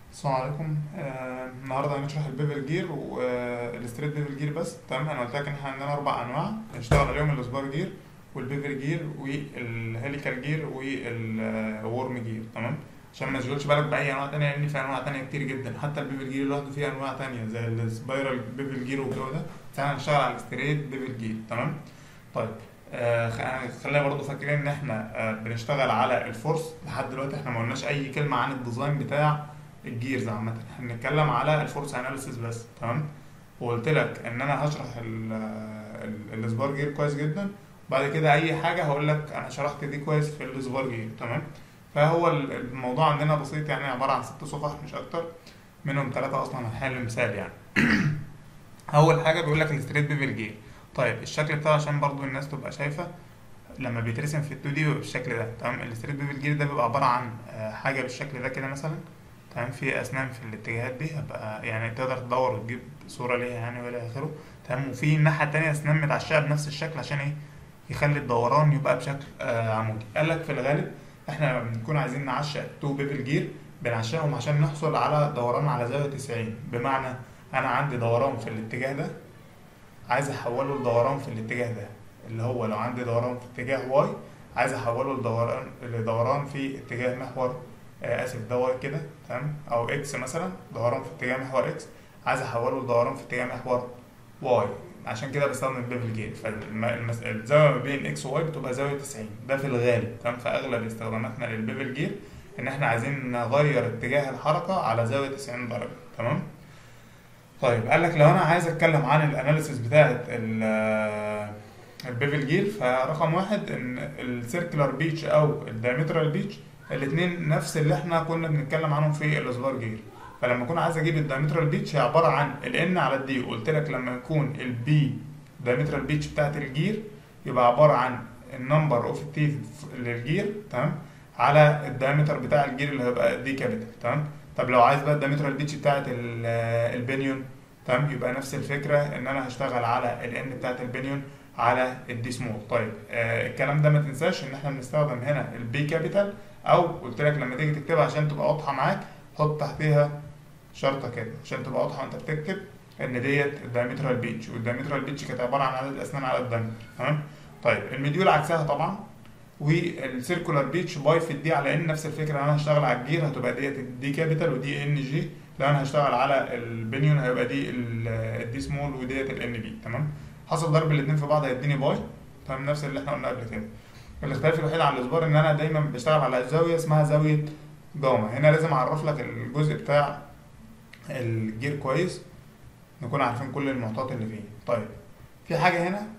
السلام عليكم آه، النهارده هنشرح البيفل جير والستريت بيفل جير بس تمام انا قلت لك ان احنا عندنا اربع انواع هنشتغل عليهم السبار جير والبيفل جير والهيليكال جير والورم جير تمام عشان ما تشغلش بالك باي انواع تانية لان في انواع تانية كتير جدا حتى البيفل جير لوحده فيه انواع تانية زي السبايرال بيفل جير والجو ده بس احنا هنشتغل على الستريت بيفل جير تمام طيب آه خ- خلينا برضو فاكرين ان احنا آه بنشتغل على الفورس لحد دلوقتي احنا ما قلناش اي كلمه عن الديزاين بتاع الجيرز عامه احنا بنتكلم على الفورس اناليسيس بس تمام وقلت لك ان انا هشرح ال- ال- السبار جير كويس جدا بعد كده اي حاجه هقول لك انا شرحت دي كويس في السبار جير تمام فهو ال- الموضوع عندنا بسيط يعني عباره عن ست صفح مش اكتر منهم ثلاثه اصلا هنحل مثال يعني اول حاجه بيقول لك الستريت بيفل جير طيب الشكل بتاعه عشان برضو الناس تبقى شايفه لما بيترسم في ال 2 دي بيبقى بالشكل ده تمام الستريت بيفل جير ده بيبقى عباره عن آه، حاجه بالشكل ده كده مثلا تمام في اسنان في الاتجاهات دي هبقى يعني تقدر تدور وتجيب صوره ليها يعني والى اخره تمام وفي الناحيه التانيه اسنان متعشقه بنفس الشكل عشان ايه يخلي الدوران يبقى بشكل آه عمودي قال لك في الغالب احنا لما بنكون عايزين نعشق تو بيفل جير بنعشقهم عشان نحصل على دوران على زاويه 90 بمعنى انا عندي دوران في الاتجاه ده عايز احوله لدوران في الاتجاه ده اللي هو لو عندي دوران في اتجاه واي عايز احوله لدوران لدوران في اتجاه محور آه اسف ده واي كده تمام او اكس مثلا دوران في اتجاه محور اكس عايز احوله لدوران في اتجاه محور واي عشان كده بستخدم البيفل جير فالزاويه ما بين اكس وواي بتبقى زاويه 90 ده في الغالب تمام في اغلب استخداماتنا للبيفل جير ان احنا عايزين نغير اتجاه الحركه على زاويه 90 درجه تمام طيب قال لك لو انا عايز اتكلم عن الاناليسيس بتاعه ال- البيفل جير فرقم واحد ان السيركلر بيتش او الدايمترال بيتش الاثنين نفس اللي احنا كنا بنتكلم عنهم في الاسبار جير فلما اكون عايز اجيب الدايمترال بيتش هي عباره عن الان على الدي قلت لك لما يكون البي دايمترال بيتش بتاعت الجير يبقى عباره عن النمبر اوف تيث للجير تمام على الدايمتر بتاع الجير اللي هيبقى دي كابيتال تمام طب لو عايز بقى الدايمترال بيتش بتاعت ال- البنيون تمام يبقى نفس الفكره ان انا هشتغل على الان بتاعت البنيون على الدي سمول طيب آه الكلام ده ما تنساش ان احنا بنستخدم هنا البي كابيتال او قلت لك لما تيجي تكتبها عشان تبقى واضحه معاك حط تحتها شرطه كده عشان تبقى واضحه وانت بتكتب ان ديت الدايمترال بيتش والدايمترال بيتش كانت عباره عن عدد الاسنان على الدايمتر تمام طيب المديول عكسها طبعا والسيركولار بيتش باي في الدي على ان نفس الفكره انا هشتغل على الجير هتبقى ديت الدي كابيتال ودي ان جي لو انا هشتغل على البنيون هيبقى دي ال- الدي سمول وديت الان بي تمام حصل ضرب الاثنين في بعض هيديني باي تمام نفس اللي احنا قلنا قبل كده الاختلاف الوحيد عن الاسبار ان انا دايما بشتغل على زاويه اسمها زاويه جاما هنا لازم اعرف لك الجزء بتاع الجير كويس نكون عارفين كل المعطيات اللي فيه طيب في حاجه هنا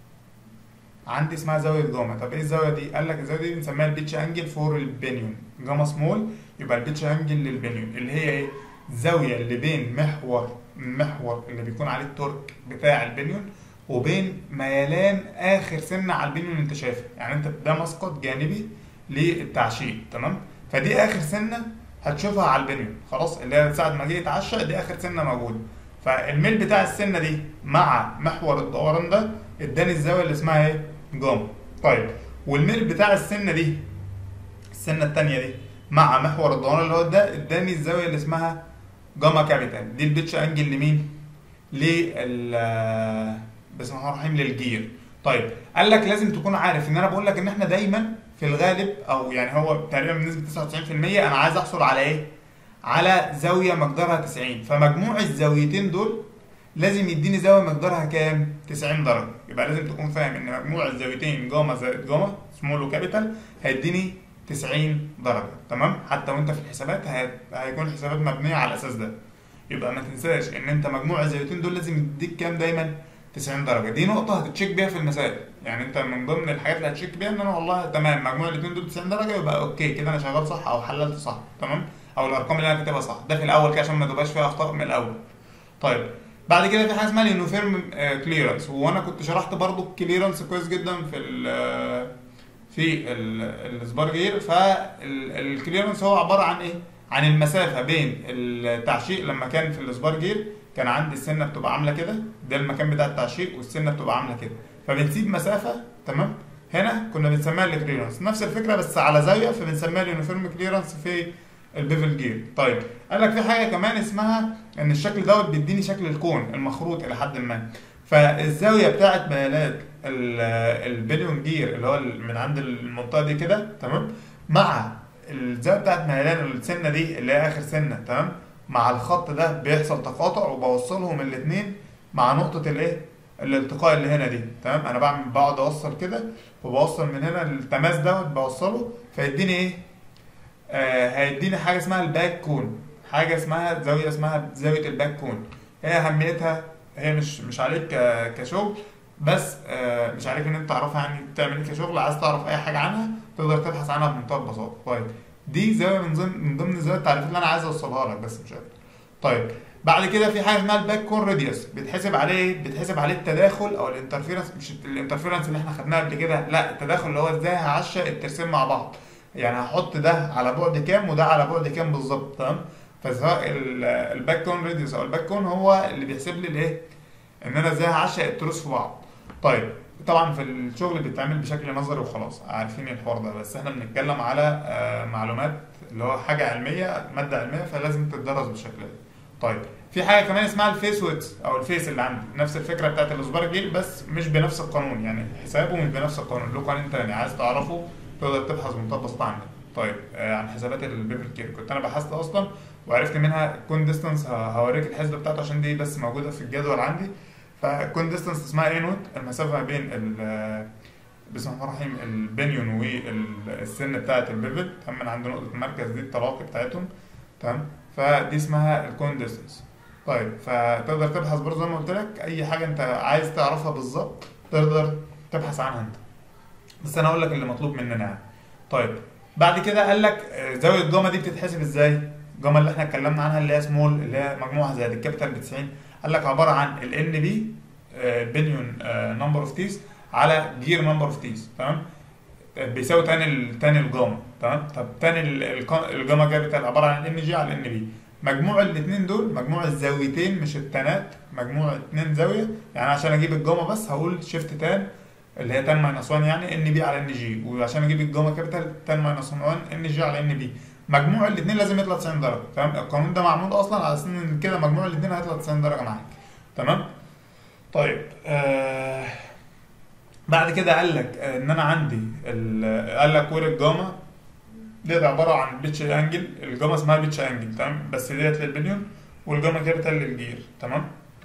عندي اسمها زاويه جاما طب ايه الزاويه دي قال لك الزاويه دي بنسميها البيتش انجل فور البنيون جاما سمول يبقى البيتش انجل للبنيون اللي هي ايه الزاويه اللي بين محور المحور اللي بيكون عليه التورك بتاع البنيون وبين ميلان اخر سنه على البنيون اللي انت شايفها يعني انت ده مسقط جانبي للتعشيق تمام فدي اخر سنه هتشوفها على البنيون خلاص اللي هي ساعه ما جه يتعشق دي اخر سنه موجوده فالميل بتاع السنه دي مع محور الدوران ده اداني الزاويه اللي اسمها ايه جاما طيب والميل بتاع السنه دي السنه التانيه دي مع محور الدوران اللي هو ده اداني الزاويه اللي اسمها جاما كابيتال دي البيتش انجل لمين لل بسم الله الرحمن الرحيم للجير طيب قال لك لازم تكون عارف ان انا بقول لك ان احنا دايما في الغالب او يعني هو تقريبا بنسبه 99% انا عايز احصل على ايه على زاويه مقدارها 90 فمجموع الزاويتين دول لازم يديني زاويه مقدارها كام 90 درجه يبقى لازم تكون فاهم ان مجموع الزاويتين جاما زائد جاما سمول وكابيتال هيديني 90 درجه تمام حتى وانت في الحسابات هي- هيكون الحسابات مبنيه على الاساس ده يبقى ما تنساش ان انت مجموع الزاويتين دول لازم يديك كام دايما 90 درجه دي نقطه هتتشيك بيها في المسائل يعني انت من ضمن الحاجات اللي هتشيك بيها ان انا والله تمام مجموع الاثنين دول 90 درجه يبقى اوكي كده انا شغال صح او حللت صح تمام او الارقام اللي انا كاتبها صح ده في الاول كده عشان ما تبقاش فيها اخطاء من الاول طيب بعد كده في حاجه اسمها اليونيفيرم كليرنس وانا كنت شرحت برضو الكليرنس كويس جدا في ال في السبار جير فالكليرنس هو عباره عن ايه عن المسافه بين التعشيق لما كان في السبار جير كان عندي السنه بتبقى عامله كده ده المكان بتاع التعشيق والسنه بتبقى عامله كده فبنسيب مسافه تمام هنا كنا بنسميها الكليرنس نفس الفكره بس على زاويه فبنسميها اليونيفورم كليرنس في البيفل جير طيب قال لك في حاجه كمان اسمها ان الشكل دوت بيديني شكل الكون المخروط الى حد ما فالزاويه بتاعت ميلاد ال- البليون جير اللي هو من عند المنطقه دي كده تمام مع الزاويه بتاعت ميلان السنه دي اللي هي اخر سنه تمام مع الخط ده بيحصل تقاطع وبوصلهم الاثنين مع نقطه الايه الالتقاء اللي هنا دي تمام انا بعمل بقعد اوصل كده وبوصل من هنا التماس دوت بوصله فيديني ايه آه هيديني حاجه اسمها الباك كون حاجه اسمها زاويه اسمها زاويه الباك كون هي اهميتها هي مش مش عليك ك- كشغل بس آه مش عليك ان انت تعرفها يعني بتعمل ايه كشغل عايز تعرف اي حاجه عنها تقدر تبحث عنها بمنتهى البساطه طيب دي زاويه من ضمن من ضمن زوايا التعريفات اللي انا عايز اوصلها لك بس مش اكتر طيب بعد كده في حاجه اسمها الباك كون راديوس بيتحسب عليه إيه؟ بيتحسب عليه التداخل او الانترفيرنس مش الانترفيرنس اللي احنا خدناها قبل كده لا التداخل اللي هو ازاي هعشق الترسين مع بعض يعني هحط ده على بعد كام وده على بعد كام بالظبط تمام فسواء ال- الباك كون راديوس او الباك كون هو اللي بيحسب لي الايه ان انا ازاي هعشق التروس في بعض طيب طبعا في الشغل بيتعمل بشكل نظري وخلاص عارفين الحوار ده بس احنا بنتكلم على آه، معلومات اللي هو حاجه علميه ماده علميه فلازم تدرس بالشكل ده طيب في حاجه كمان اسمها الفيس ويتس او الفيس اللي عندي نفس الفكره بتاعت الاسبار الجيل بس مش بنفس القانون يعني حسابه مش بنفس القانون له قانون تاني عايز تعرفه تقدر تبحث بمنتهى البساطه عنه طيب آه، عن حسابات البيفل كير كنت انا بحثت اصلا وعرفت منها كون ديستانس هوريك الحسبه بتاعته عشان دي بس موجوده في الجدول عندي فكون ديستانس اسمها اي نوت المسافه ما بين ال بسم الله الرحمن الرحيم البنيون والسن بتاعت البيفل تمام من عند نقطه المركز دي التلاقي بتاعتهم تمام فدي اسمها الكون ديستانس طيب فتقدر تبحث برضه زي ما قلت لك اي حاجه انت عايز تعرفها بالظبط تقدر تبحث عنها انت بس انا اقول لك اللي مطلوب مننا يعني طيب بعد كده قال لك آه، زاويه الجاما دي بتتحسب ازاي الجاما اللي احنا اتكلمنا عنها اللي هي سمول اللي هي مجموعه زائد الكابيتال ب 90 قال لك عباره عن ال ان بي بنيون نمبر اوف تيس على جير نمبر اوف تيس تمام آه، بيساوي تاني ال- تاني الجاما تمام طب تاني ال- الك- الجاما كابيتال عباره عن ان جي على ان بي مجموع الاثنين دول مجموع الزاويتين مش التانات مجموع اتنين زاويه يعني عشان اجيب الجاما بس هقول شيفت تان اللي هي تان ماينس 1 يعني ان بي على ان جي وعشان اجيب الجاما كابيتال تان ماينس 1 ان جي على ان بي مجموع الاثنين لازم يطلع 90 درجه تمام القانون ده معمول اصلا على اساس ان كده مجموع الاثنين هيطلع 90 درجه معاك تمام طيب آه بعد كده قال لك آه، ان انا عندي ال- قال لك وير الجاما ديت عباره عن بيتش انجل الجاما اسمها بيتش انجل تمام بس ديت للبنيون والجاما كابيتال للجير تمام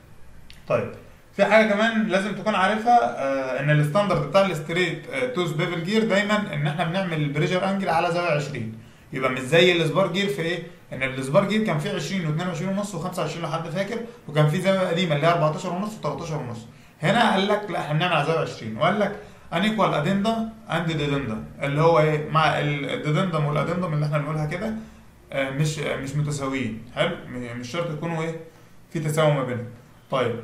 طيب في حاجه كمان لازم تكون عارفها آه ان الستاندرد بتاع الستريت آه توز بيفل جير دايما ان احنا بنعمل البريشر انجل على زاويه 20 يبقى مش زي السبار جير في ايه؟ ان السبار جير كان فيه 20 و22 ونص و25 لو حد فاكر وكان فيه زاويه قديمه اللي هي 14 ونص و13 ونص هنا قال لك لا احنا بنعمل على زاويه 20 وقال لك انيكوال ادندا اند ديدندا اللي هو ايه مع الديدندم والادندم اللي احنا بنقولها كده آه، مش آه، مش متساويين حلو م- مش شرط يكونوا ايه في تساوي ما بينهم طيب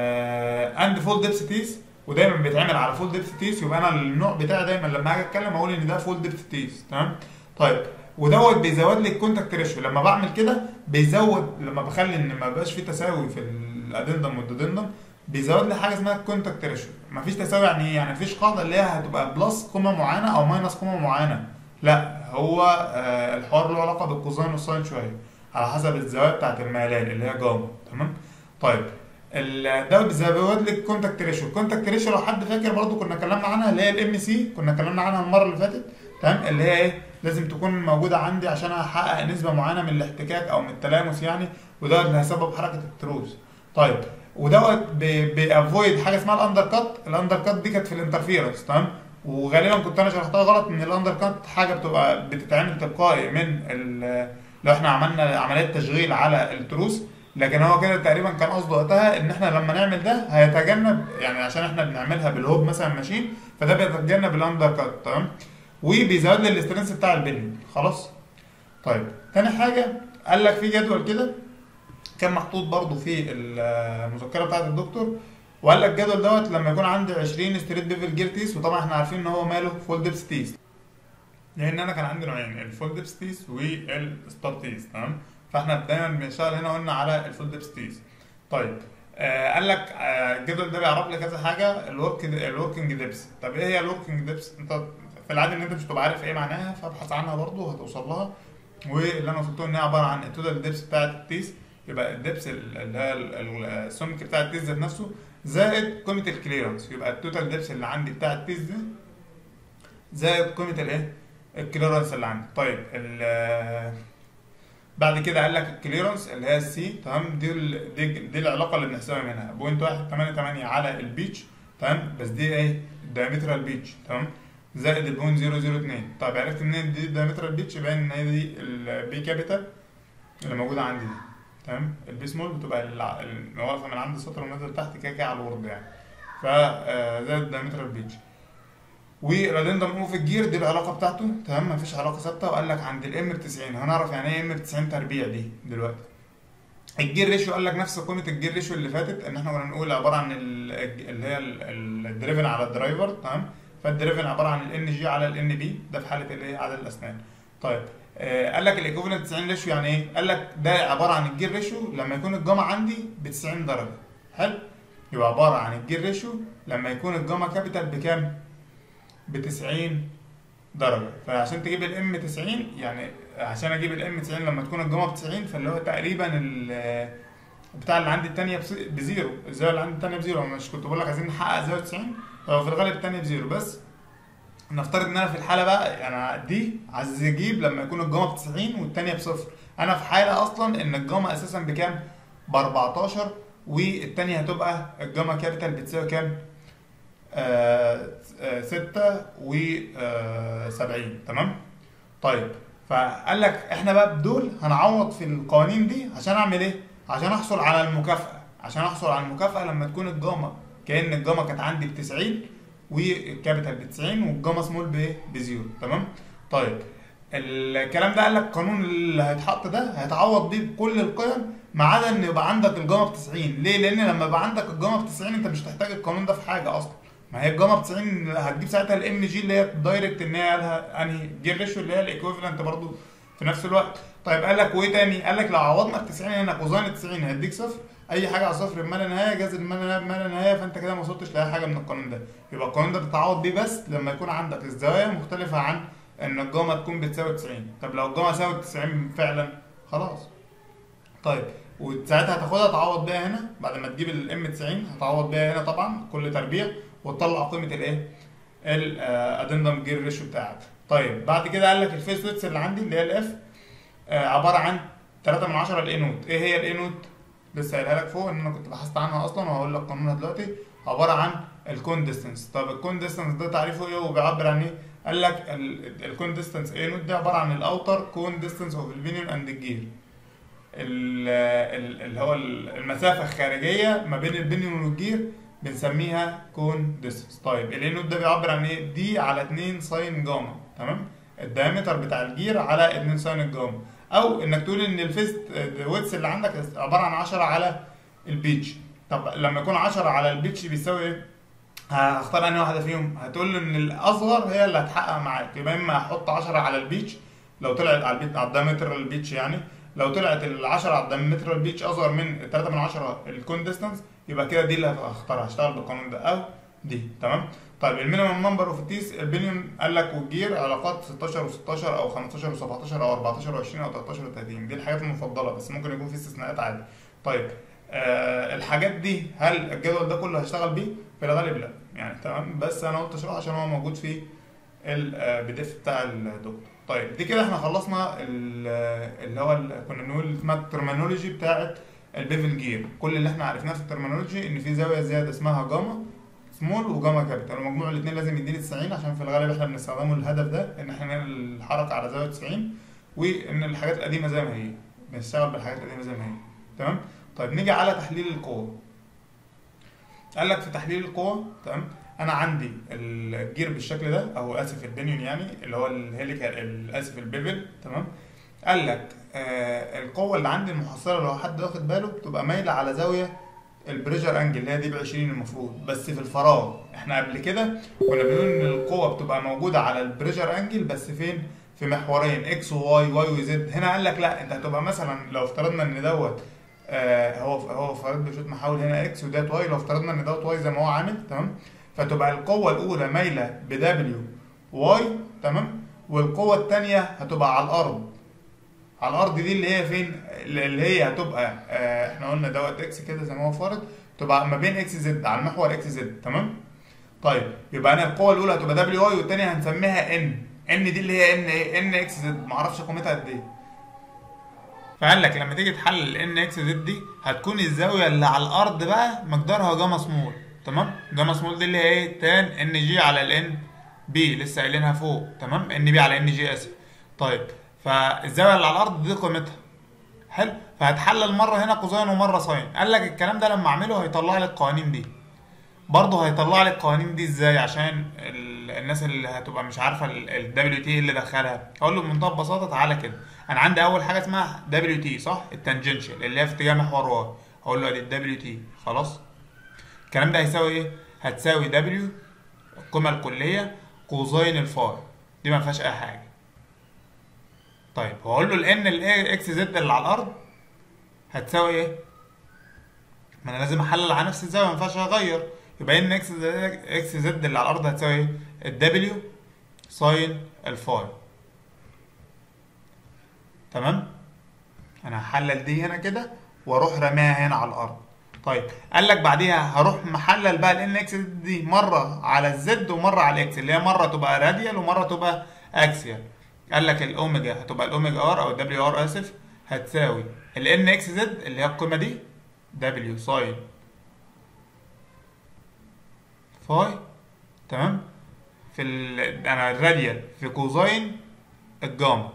اند فول ديبس تيس ودايما بيتعمل على فول ديبس تيس يبقى انا النوع بتاعي دايما لما هاجي اتكلم اقول ان ده فول ديبس تيس تمام طيب ودوت بيزود لي الكونتاكت ريشيو لما بعمل كده بيزود لما بخلي ان ما بقاش في تساوي في الادندم والدودندم بيزود لي حاجه اسمها الكونتاكت ريشيو مفيش تساوي يعني ايه يعني مفيش قاعده اللي هي هتبقى بلس قيمه معينه او ماينس قيمه معينه لا هو آه الحوار له علاقه بالكوزاين والساين شويه على حسب الزوايا بتاعت الميلان اللي هي جاما تمام طيب ال- ده بيزود لي الكونتاكت ريشيو الكونتاكت ريشيو لو حد فاكر برضو كنا اتكلمنا عنها اللي هي الام سي كنا اتكلمنا عنها المره اللي فاتت تمام اللي هي ايه لازم تكون موجوده عندي عشان احقق نسبه معينه من الاحتكاك او من التلامس يعني وده اللي هيسبب حركه التروس طيب ودوت بيافويد حاجه اسمها الاندر كات الاندر كات دي كانت في الانترفيرنس تمام وغالبا كنت انا شرحتها غلط ان الاندر كات حاجه بتبقى بتتعمل تلقائي من ال- لو احنا عملنا عمليه تشغيل على التروس لكن هو كده تقريبا كان قصده وقتها ان احنا لما نعمل ده هيتجنب يعني عشان احنا بنعملها بالهوب مثلا ماشين فده بيتجنب الاندر كات تمام وبيزود لي الاسترنس بتاع البنين خلاص طيب تاني حاجه قال لك في جدول كده كان محطوط برضو في المذكره بتاعت الدكتور وقال لك الجدول دوت لما يكون عندي 20 ستريت بيفل جير تيس وطبعا احنا عارفين ان هو ماله فول ديبس تيس لان انا كان عندي نوعين الفول ديبس تيس والستار تيس تمام فاحنا دايما بنشتغل هنا قلنا على الفول ديبس تيس طيب آه قال لك آه الجدول ده بيعرف لي كذا حاجه الورك الوركينج ديبس طب ايه هي الوركينج ديبس انت في العاده ان انت مش تبقى عارف ايه معناها فابحث عنها برضو وهتوصل لها واللي انا وصلت له ان هي عباره عن التوتال ديبس بتاعت التيس يبقى الدبس اللي هي ال- ال- السمك بتاع التيس ذات نفسه زائد قيمه الكليرنس يبقى التوتال ديبس اللي عندي بتاع التيس ده زائد قيمه الايه الكليرنس اللي عندي طيب ال- بعد كده قال لك الكليرنس اللي هي السي تمام دي ال- دي, دي العلاقه اللي بنحسبها منها بوينت 188 على البيتش تمام بس دي ايه الدايمترال بيتش تمام زائد البوينت 002 طيب عرفت منين دي الدايمترال بيتش باين ان هي دي البي كابيتال اللي موجوده عندي دي تمام البي سمول بتبقى الع- ال- واقفه من عند السطر ونازل تحت كده كده على الورد يعني ف آه، زائد الدايمترال بيتش والادندم اوف الجير دي العلاقه بتاعته تمام مفيش علاقه ثابته وقال لك عند الام ب 90 هنعرف يعني ايه ام ب 90 تربيع دي دلوقتي الجير ريشيو قال لك نفس قيمه الجير ريشيو اللي فاتت ان احنا كنا بنقول عباره عن ال- اللي هي ال- الدريفن على الدرايفر تمام فالدريفن عباره عن الان جي على الان بي ده في حاله الايه عدد الاسنان طيب آه قال لك الايكوفالنت 90 ريشيو يعني ايه قال لك ده عباره عن الجير ريشيو لما يكون الجاما عندي ب 90 درجه حلو يبقى عباره عن الجير ريشيو لما يكون الجاما كابيتال بكام ب 90 درجه فعشان تجيب الام 90 يعني عشان اجيب الام 90 لما تكون الجاما ب 90 فاللي هو تقريبا ال بتاع اللي عندي الثانيه بزيرو الزاويه اللي عندي الثانيه بزيرو أنا مش كنت بقول لك عايزين نحقق زاويه 90 هو في الغالب الثانيه بزيرو بس نفترض ان انا في الحاله بقى انا دي عايز اجيب لما يكون الجاما ب 90 والثانيه بصفر انا في حاله اصلا ان الجاما اساسا بكام؟ ب 14 والثانيه هتبقى الجاما كابيتال بتساوي كام؟ آه آه 6 و آه 70 تمام؟ طيب فقال لك احنا بقى بدول هنعوض في القوانين دي عشان اعمل ايه؟ عشان احصل على المكافأة عشان احصل على المكافأة لما تكون الجاما كأن الجاما كانت عندي ب 90 والكابيتال ب 90 والجاما سمول بايه؟ بزيرو تمام؟ طيب الكلام ده قال لك القانون اللي هيتحط ده هيتعوض بيه بكل القيم ما عدا ان يبقى عندك الجاما ب 90 ليه؟ لان لما يبقى عندك الجاما ب 90 انت مش هتحتاج القانون ده في حاجه اصلا ما هي الجاما ب 90 هتجيب ساعتها الام جي اللي هي دايركت ان هي لها انهي جير ريشيو اللي هي الايكويفالنت برضو في نفس الوقت طيب قال لك وايه تاني؟ قال لك لو عوضنا ال 90 هنا كوزين ال 90 هيديك صفر اي حاجه على صفر بما لا نهايه جذر بما لا بما لا نهايه فانت كده ما وصلتش لاي حاجه من القانون ده يبقى القانون ده بتتعوض بيه بس لما يكون عندك الزوايا مختلفه عن ان الجاما تكون بتساوي 90 طب لو الجاما ساوت 90 فعلا خلاص طيب وساعتها هتاخدها تعوض بيها هنا بعد ما تجيب الام 90 هتعوض بيها هنا طبعا كل تربيع وتطلع قيمه الايه الادندم جير ريشيو بتاعك طيب بعد كده قال لك الفيس ويتس اللي عندي اللي هي الاف عباره عن 3 من 10 الاي نوت ايه هي الاي نوت لسه قايلها لك فوق ان انا كنت بحثت عنها اصلا وهقول لك قانونها دلوقتي عباره عن الكون ديستنس طب الكون ديستنس ده تعريفه ايه وبيعبر عن ايه قال لك الكون ديستنس اي نوت ده عباره عن الاوتر كون ديستنس اوف البينيون اند الجير اللي هو المسافه الخارجيه ما بين البينيون والجير بنسميها كون ديستنس طيب الاي نوت ده بيعبر عن ايه دي على 2 ساين جاما تمام الدايمتر بتاع الجير على 2 ساين الجاما او انك تقول ان الفيست ويتس اللي عندك عباره عن 10 على البيتش طب لما يكون 10 على البيتش بيساوي ايه هختار انهي واحده فيهم هتقول له ان الاصغر هي اللي هتحقق معاك يبقى اما احط 10 على البيتش لو طلعت على البيت على الدايمتر البيتش يعني لو طلعت ال 10 على الدايمتر البيتش اصغر من 3 من 10 الكون ديستانس يبقى كده دي اللي هختارها هشتغل بالقانون ده او دي تمام طيب المينيمم نمبر اوف تيس البنيون قال لك والجير علاقات 16 و16 او 15 و17 او 14 و20 او 13 و30 دي الحاجات المفضله بس ممكن يكون في استثناءات عادي طيب آه الحاجات دي هل الجدول ده كله هشتغل بيه في الغالب لا يعني تمام بس انا قلت اشرحه عشان هو موجود في البي دي اف بتاع الدكتور طيب دي كده احنا خلصنا اللي هو كنا بنقول اسمها الترمينولوجي بتاعت البيفل جير كل اللي احنا عرفناه في الترمينولوجي ان في زاويه زياده اسمها جاما سمول وجاما كابيتال ومجموع الاثنين لازم يديني 90 عشان في الغالب احنا بنستخدمه الهدف ده ان احنا نعمل الحركه على زاويه 90 وان الحاجات القديمه زي ما هي بنشتغل بالحاجات القديمه زي ما هي تمام طيب نيجي على تحليل القوه قال لك في تحليل القوه تمام انا عندي الجير بالشكل ده او اسف البنيون يعني اللي هو الهيليكال اسف البيفل تمام قال لك آه القوه اللي عندي المحصله لو حد واخد باله بتبقى مايله على زاويه البريشر انجل اللي هي دي ب 20 المفروض بس في الفراغ احنا قبل كده كنا بنقول ان القوه بتبقى موجوده على البريشر انجل بس فين في محورين اكس وواي واي وزد هنا قال لك لا انت هتبقى مثلا لو افترضنا ان دوت آه هو هو فرض بشوط محاول هنا اكس وديت واي لو افترضنا ان دوت واي زي ما هو عامل تمام فتبقى القوه الاولى مايله بدبليو واي تمام والقوه الثانيه هتبقى على الارض على الارض دي اللي هي فين اللي هي هتبقى آه احنا قلنا دوت اكس كده زي ما هو فارض تبقى ما بين اكس زد على المحور اكس زد تمام طيب يبقى انا القوه الاولى هتبقى دبليو اي والثانيه هنسميها ان ان دي اللي هي ان ايه ان اكس زد ما اعرفش قيمتها قد ايه فقال لك لما تيجي تحلل ان اكس زد دي هتكون الزاويه اللي على الارض بقى مقدارها جاما سمول تمام جاما سمول دي اللي هي ايه تان ان جي على الان بي لسه قايلينها فوق تمام ان بي على ان جي اسف طيب فالزاويه اللي على الارض دي قيمتها حلو فهتحلل مره هنا كوزين ومره ساين قال لك الكلام ده لما اعمله هيطلع لي القوانين دي برضه هيطلع لي القوانين دي ازاي عشان ال- الناس اللي هتبقى مش عارفه الدبليو تي اللي دخلها اقول له بمنتهى البساطه تعالى كده انا عندي اول حاجه اسمها دبليو تي صح التانجنشال اللي هي في اتجاه محور واي هقول له ادي الدبليو تي خلاص الكلام ده هيساوي ايه هتساوي دبليو القيمه الكليه كوزين الفاي دي ما فيهاش اي حاجه طيب هقول له الان الايه اكس زد اللي على الارض هتساوي ايه ما انا لازم احلل على نفس الزاويه ما ينفعش اغير يبقى ان اكس زد اكس زد اللي على الارض هتساوي ايه الدبليو ساين الفاي تمام انا هحلل دي هنا كده واروح راميها هنا على الارض طيب قال لك بعديها هروح محلل بقى الان اكس دي مره على الزد ومره على الاكس اللي هي مره تبقى راديال ومره تبقى اكسيال قال لك الاوميجا هتبقى الاوميجا ار او الدبليو ار اسف هتساوي الان اكس زد اللي هي القيمه دي دبليو ساين فاي تمام في ال... انا الراديال في كوزين الجاما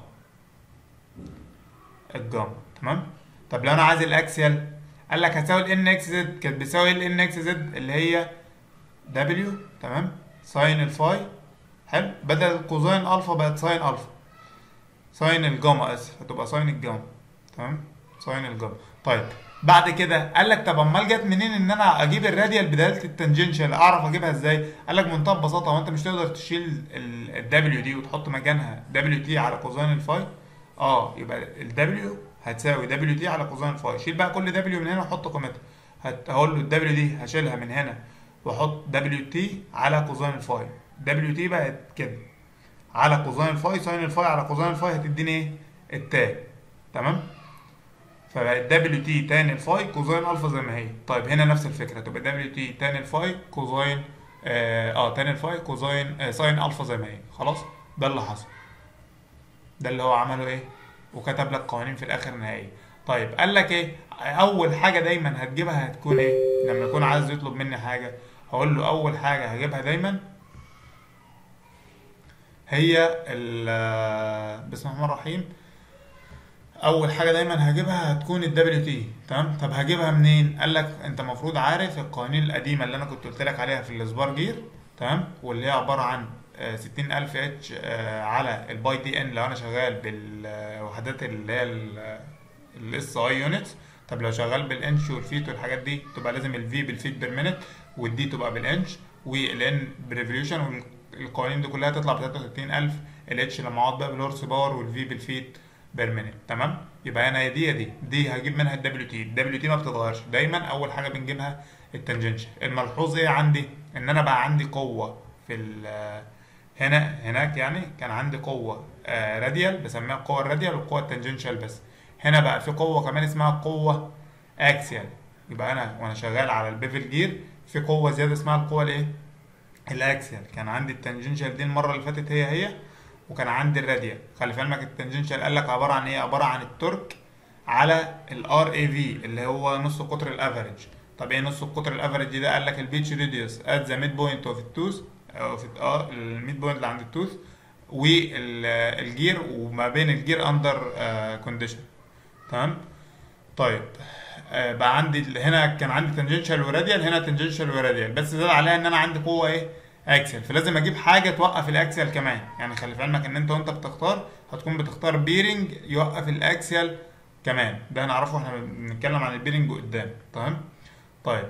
الجاما تمام طب لو انا عايز الاكسيال قال لك هتساوي الان اكس زد كانت بتساوي الان اكس زد اللي هي دبليو تمام ساين الفاي حلو بدل كوزين الفا بقت ساين الفا ساين الجاما اسف هتبقى ساين الجاما تمام ساين الجاما طيب بعد كده قال لك طب امال جت منين ان انا اجيب الراديال بدلاله التنجنشال اعرف اجيبها ازاي قال لك بمنتهى البساطه هو انت مش تقدر تشيل الدبليو دي وتحط مكانها دبليو تي على كوزين الفاي اه يبقى الدبليو هتساوي دبليو تي على كوزين الفاي شيل بقى كل دبليو من هنا وحط قيمتها هت- هقول له الدبليو دي هشيلها من هنا واحط دبليو تي على كوزين الفاي دبليو تي بقت كده على كوزين الفاي ساين الفاي على كوزين الفاي هتديني ايه التان تمام فبقت دبليو تي تان الفاي كوزين الفا زي ما هي طيب هنا نفس الفكره تبقى دبليو تي تان الفاي كوزين اه, آه تان الفاي كوزين آه ساين الفا زي ما هي خلاص ده اللي حصل ده اللي هو عمله ايه وكتب لك قوانين في الاخر نهائيه طيب قال لك ايه اول حاجه دايما هتجيبها هتكون ايه لما يكون عايز يطلب مني حاجه هقول له اول حاجه هجيبها دايما هي ال بسم الله الرحمن الرحيم اول حاجه دايما هجيبها هتكون الدبليو تي تمام طب هجيبها منين قال لك انت المفروض عارف القوانين القديمه اللي انا كنت قلت لك عليها في السبار جير تمام واللي هي عباره عن آه، 60000 اتش آه، على الباي دي ان لو انا شغال بالوحدات اللي هي الاس اي يونتس طب لو شغال بالانش والفيت والحاجات دي تبقى لازم الفي بالفيت بير مينت والدي تبقى بالانش والان بريفوليوشن والقوانين دي كلها تطلع ب 63000 الاتش لما اقعد بقى بالهورس باور والفي بالفيت بير مينت تمام يبقى انا يا دي يا دي دي هجيب منها الدبليو تي الدبليو تي ما بتتغيرش دايما اول حاجه بنجيبها التنجنشال الملحوظ ايه عندي ان انا بقى عندي قوه في ال- هنا هناك يعني كان عندي قوه آه راديال بسميها القوه الراديال والقوه التنجنشال بس هنا بقى في قوه كمان اسمها قوه اكسيال يبقى انا وانا شغال على البيفل جير في قوه زياده اسمها القوه الايه الاكسيال كان عندي التنجنشال دي المره اللي فاتت هي هي وكان عندي الراديال خلي في علمك التنجنشال قال لك عباره عن ايه عباره عن التورك على الار اي في اللي هو نص قطر الافريج طب ايه نص القطر الافريج ده قال لك البيتش ريديوس ات ذا ميد بوينت اوف التوث او في اه الميد بوينت اللي عند التوث والجير وما بين الجير اندر كونديشن تمام طيب آه، بقى عندي ال- هنا كان عندي تنجنشال وراديال هنا تنجنشال وراديال بس زاد عليها ان انا عندي قوه ايه اكسل فلازم اجيب حاجه توقف الاكسل كمان يعني خلي في علمك ان انت وانت بتختار هتكون بتختار بيرنج يوقف الاكسل كمان ده هنعرفه احنا بنتكلم عن البيرنج قدام تمام طيب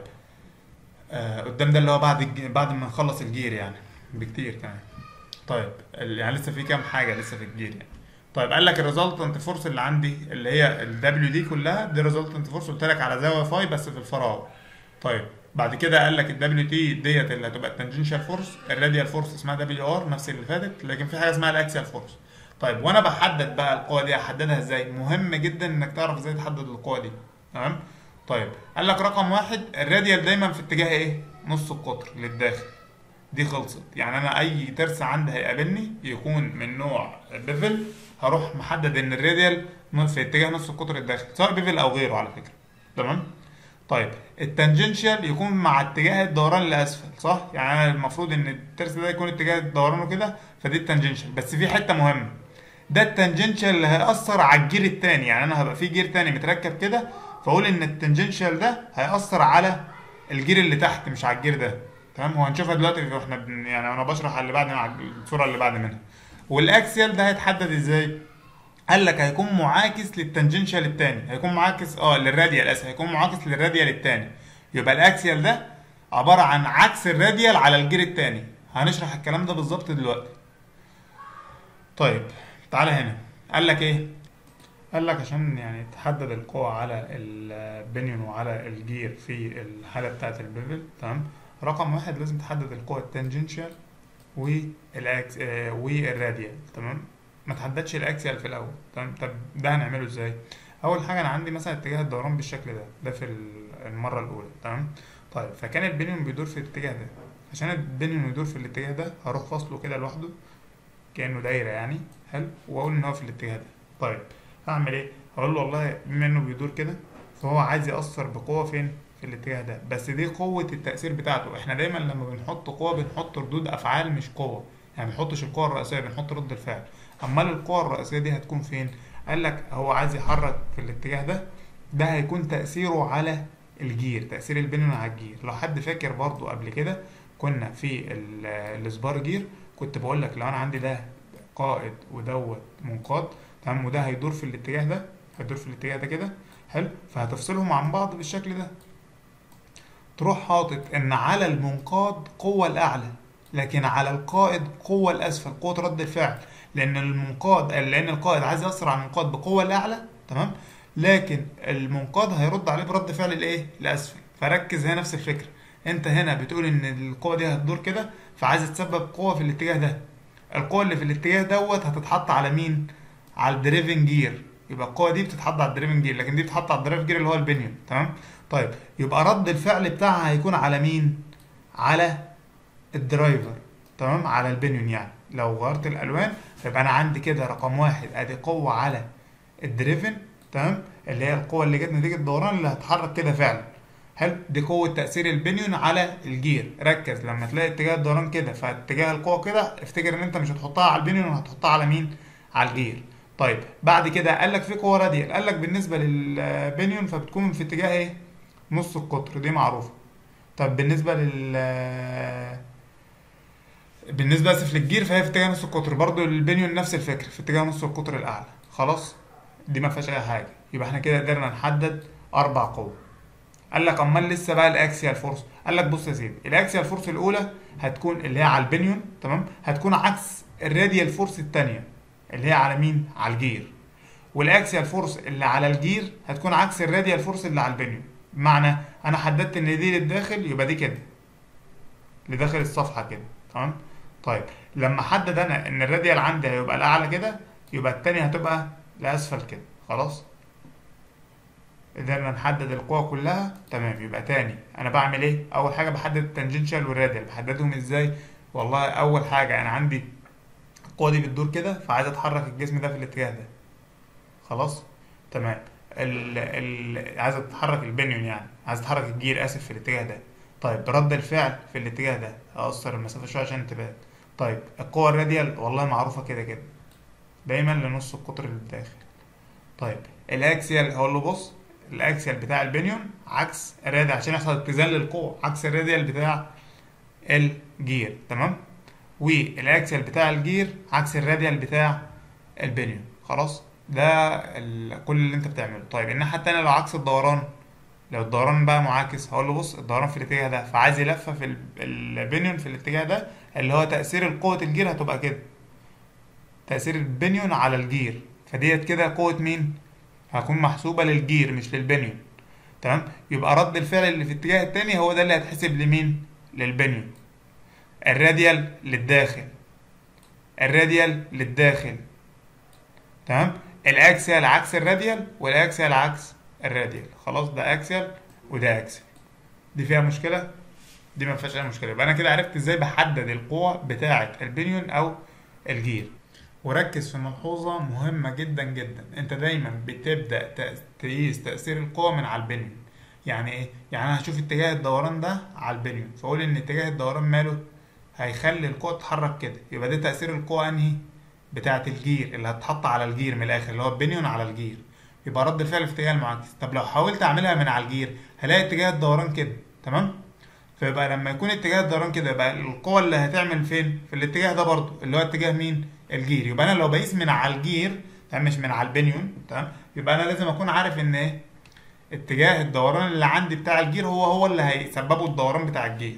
آه قدام ده اللي هو بعد الج... بعد ما نخلص الجير يعني بكتير كمان طيب ال- يعني لسه في كام حاجه لسه في الجير يعني طيب قال لك الريزلتنت فورس اللي عندي اللي هي الدبليو دي كلها دي ريزلتنت فورس قلت لك على زاويه فاي بس في الفراغ طيب بعد كده قال لك الدبليو تي ديت اللي هتبقى التنجنشال فورس الراديال فورس اسمها دبليو ار نفس اللي فاتت لكن في حاجه اسمها الاكسيال فورس طيب وانا بحدد بقى القوه دي احددها ازاي مهم جدا انك تعرف ازاي تحدد القوه دي تمام طيب قال لك رقم واحد الراديال دايما في اتجاه ايه نص القطر للداخل دي خلصت يعني انا اي ترس عندي هيقابلني يكون من نوع بيفل هروح محدد ان الراديال في اتجاه نص القطر الداخلي سواء بيفل او غيره على فكره تمام طيب التانجنشال يكون مع اتجاه الدوران لاسفل صح يعني انا المفروض ان الترس ده يكون اتجاه دورانه كده فدي التانجنشال بس في حته مهمه ده التانجنشال اللي هيأثر على الجير التاني يعني انا هبقى في جير تاني متركب كده فاقول ان التانجنشال ده هيأثر على الجير اللي تحت مش على الجير ده تمام هو هنشوفها دلوقتي واحنا بن يعني انا بشرح اللي بعد مع الصوره اللي بعد منها والاكسيال ده هيتحدد ازاي قال لك هيكون معاكس للتانجنشال التاني هيكون معاكس اه للراديال اسف هيكون معاكس للراديال التاني يبقى الاكسيال ده عباره عن عكس الراديال على الجير التاني هنشرح الكلام ده بالظبط دلوقتي طيب تعالى هنا قال لك ايه قال لك عشان يعني تحدد القوة على البنيون وعلى الجير في الحالة بتاعة البيفل تمام رقم واحد لازم تحدد القوة التانجنشال والاكس آه والراديال تمام ما تحددش الاكسيال في الاول تمام طب ده هنعمله ازاي اول حاجه انا عندي مثلا اتجاه الدوران بالشكل ده ده في المره الاولى تمام طيب فكان البنيون بيدور في الاتجاه ده عشان البنيون يدور في الاتجاه ده هروح فاصله كده لوحده كانه دايره يعني حلو واقول ان هو في الاتجاه ده طيب هعمل ايه هقول له والله بما انه بيدور كده فهو عايز ياثر بقوه فين في الاتجاه ده بس دي قوه التاثير بتاعته احنا دايما لما بنحط قوه بنحط ردود افعال مش قوه يعني ما بنحطش القوه الرئيسيه بنحط رد الفعل امال القوة الرئيسية دي هتكون فين؟ قال لك هو عايز يحرك في الاتجاه ده ده هيكون تأثيره على الجير تأثير البنيون على الجير لو حد فاكر برضو قبل كده كنا في السبار جير كنت بقول لك لو انا عندي ده قائد ودوت منقاد تمام وده هيدور في الاتجاه ده هيدور في الاتجاه ده كده حلو فهتفصلهم عن بعض بالشكل ده تروح حاطط ان على المنقاد قوة الاعلى لكن على القائد قوة الاسفل قوة رد الفعل لان المنقاد لان القائد عايز ياثر على المنقاد بقوه الاعلى تمام لكن المنقاد هيرد عليه برد فعل الايه الاسفل فركز هنا نفس الفكره انت هنا بتقول ان القوه دي هتدور كده فعايز تسبب قوه في الاتجاه ده القوه اللي في الاتجاه دوت هتتحط على مين على الدريفن جير يبقى القوه دي بتتحط على الدريفن جير لكن دي بتتحط على الدريفن جير اللي هو البنيون تمام طيب يبقى رد الفعل بتاعها هيكون على مين على الدرايفر تمام على البنيون يعني لو غيرت الالوان فيبقى انا عندي كده رقم واحد ادي قوه على الدريفن تمام اللي هي القوه اللي جت نتيجه الدوران اللي هتحرك كده فعلا حلو دي قوه تاثير البنيون على الجير ركز لما تلاقي اتجاه الدوران كده فاتجاه القوه كده افتكر ان انت مش هتحطها على البنيون هتحطها على مين على الجير طيب بعد كده قال لك في قوه راديال قال لك بالنسبه للبنيون فبتكون في اتجاه ايه نص القطر دي معروفه طب بالنسبه لل بالنسبه اسف للجير فهي في اتجاه نص القطر برضو البنيون نفس الفكره في اتجاه نص القطر الاعلى خلاص دي ما فيهاش اي حاجه يبقى احنا كده قدرنا نحدد اربع قوى قال لك امال لسه بقى الاكسيال فورس قال لك بص يا سيدي الاكسيال فورس الاولى هتكون اللي هي على البنيون تمام هتكون عكس الراديال فورس الثانيه اللي هي على مين على الجير والاكسيال فورس اللي على الجير هتكون عكس الراديال فورس اللي على البنيون بمعنى انا حددت ان دي للداخل يبقى دي كده لداخل الصفحه كده تمام طيب لما حدد انا ان الراديال عندي هيبقى الاعلى كده يبقى التانية هتبقى لاسفل كده خلاص قدرنا نحدد القوى كلها تمام يبقى تاني انا بعمل ايه اول حاجه بحدد التانجنشال والراديال بحددهم ازاي والله اول حاجه انا عندي القوه دي بتدور كده فعايز اتحرك الجسم ده في الاتجاه ده خلاص تمام ال ال عايز اتحرك البنيون يعني عايز اتحرك الجير اسف في الاتجاه ده طيب رد الفعل في الاتجاه ده اقصر المسافه شويه عشان تبان طيب القوة الراديال والله معروفة كده كده دايما لنص القطر اللي داخل طيب الاكسيال هقول له بص الاكسيال بتاع البنيون عكس الراديال عشان يحصل اتزان للقوة عكس الراديال بتاع الجير تمام والاكسيال بتاع الجير عكس الراديال بتاع البنيون خلاص ده ال... كل اللي انت بتعمله طيب الناحية التانية لو عكس الدوران لو الدوران بقى معاكس هقول له بص الدوران في الاتجاه ده فعايز يلفه في البنيون في الاتجاه ده اللي هو تأثير القوة الجير هتبقى كده تأثير البنيون على الجير فديت كده قوة مين؟ هتكون محسوبة للجير مش للبنيون تمام يبقى رد الفعل اللي في الاتجاه التاني هو ده اللي هيتحسب لمين؟ للبنيون الراديال للداخل الراديال للداخل تمام الاكسيال عكس الراديال والاكسيال عكس الراديال خلاص ده اكسيال وده اكسيال دي فيها مشكله دي ما فيهاش اي مشكله يبقى انا كده عرفت ازاي بحدد القوه بتاعه البنيون او الجير وركز في ملحوظه مهمه جدا جدا انت دايما بتبدا تأس- تقيس تاثير القوه من على البنيون يعني ايه يعني انا هشوف اتجاه الدوران ده على البنيون فاقول ان اتجاه الدوران ماله هيخلي القوه تتحرك كده يبقى ده تاثير القوه انهي بتاعه الجير اللي هتحط على الجير من الاخر اللي هو البنيون على الجير يبقى رد الفعل في اتجاه المعاكس طب لو حاولت اعملها من على الجير هلاقي اتجاه الدوران كده تمام فيبقى لما يكون اتجاه الدوران كده يبقى القوة اللي هتعمل فين؟ في الاتجاه ده برضو اللي هو اتجاه مين؟ الجير يبقى انا لو بقيس من على الجير تمام مش من على البنيون تمام يبقى انا لازم اكون عارف ان ايه؟ اتجاه الدوران اللي عندي بتاع الجير هو هو اللي هيسببه الدوران بتاع الجير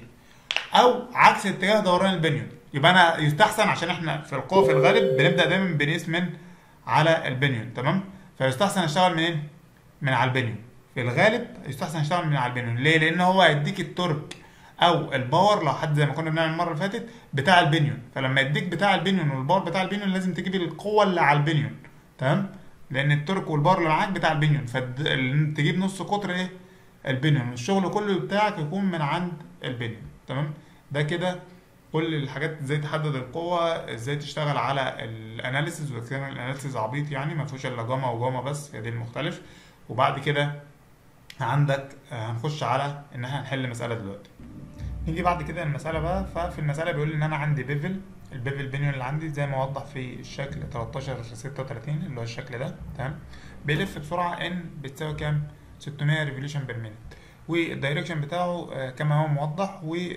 او عكس اتجاه دوران البنيون يبقى انا يستحسن عشان احنا في القوة في الغالب بنبدأ دايما بنقيس من على البنيون تمام فيستحسن اشتغل منين؟ من على البنيون في الغالب يستحسن اشتغل من على البنيون ليه؟ لان هو هيديك التورك او الباور لو حد زي ما كنا بنعمل المره اللي فاتت بتاع البنيون فلما يديك بتاع البنيون والباور بتاع البنيون لازم تجيب القوه اللي على البنيون تمام لان التورك والباور اللي معاك بتاع البنيون فتجيب نص قطر ايه البنيون الشغل كله بتاعك يكون من عند البنيون تمام ده كده كل الحاجات ازاي تحدد القوه ازاي تشتغل على الاناليسيز وكان الاناليسيز عبيط يعني ما فيهوش الا جاما وجاما بس هي دي المختلف وبعد كده عندك آه، هنخش على ان احنا هنحل مساله دلوقتي نيجي بعد كده المسألة بقى ففي المسألة بيقول لي إن أنا عندي بيفل البيفل بينيون اللي عندي زي ما وضح في الشكل 13 36 اللي هو الشكل ده تمام بيلف بسرعة ان بتساوي كام؟ 600 ريفوليوشن بير مينت والدايركشن بتاعه آه، كما هو موضح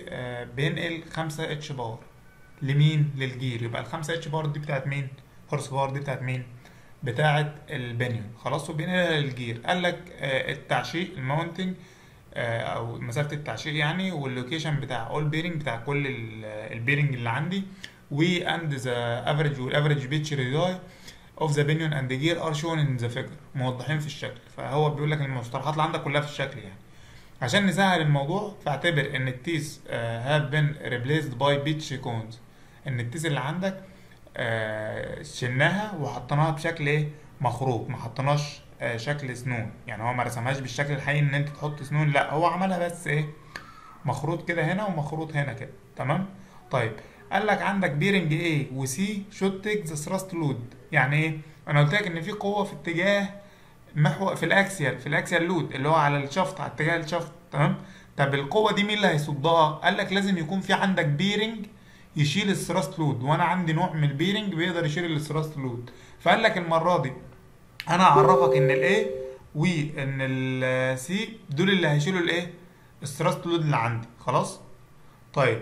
وبينقل 5 اتش باور لمين؟ للجير يبقى ال 5 اتش باور دي بتاعت مين؟ هورس باور دي بتاعت مين؟ بتاعت البنيون خلاص وبينقلها للجير قال لك آه، التعشيق الماونتنج آه، او مسافه التعشيق يعني واللوكيشن بتاع اول بيرنج بتاع كل البيرنج اللي عندي و اند ذا افريج والافريج بيتش ريداي اوف ذا بينيون اند جير ار شون ان ذا فيجر موضحين في الشكل فهو بيقول لك ان المصطلحات اللي عندك كلها في الشكل يعني عشان نسهل الموضوع فاعتبر ان التيس هاف بين ريبليسد باي بيتش كونز ان التيس اللي عندك آه، شلناها وحطيناها بشكل ايه مخروط ما حطيناش آه، شكل سنون يعني هو ما رسمهاش بالشكل الحقيقي ان انت تحط سنون لا هو عملها بس ايه مخروط كده هنا ومخروط هنا كده تمام طيب قال لك عندك بيرنج ايه وسي شوت تيك ذا ثراست لود يعني ايه انا قلت لك ان في قوه في اتجاه محور في الاكسيال في الاكسيال لود اللي هو على الشفط على اتجاه الشفط تمام طب القوه دي مين اللي هيصدها قال لك لازم يكون في عندك بيرنج يشيل الثراست لود وانا عندي نوع من البيرنج بيقدر يشيل الثراست لود فقال لك المره دي انا اعرفك ان الاي وان السي دول اللي هيشيلوا الايه الثراست لود اللي عندي خلاص طيب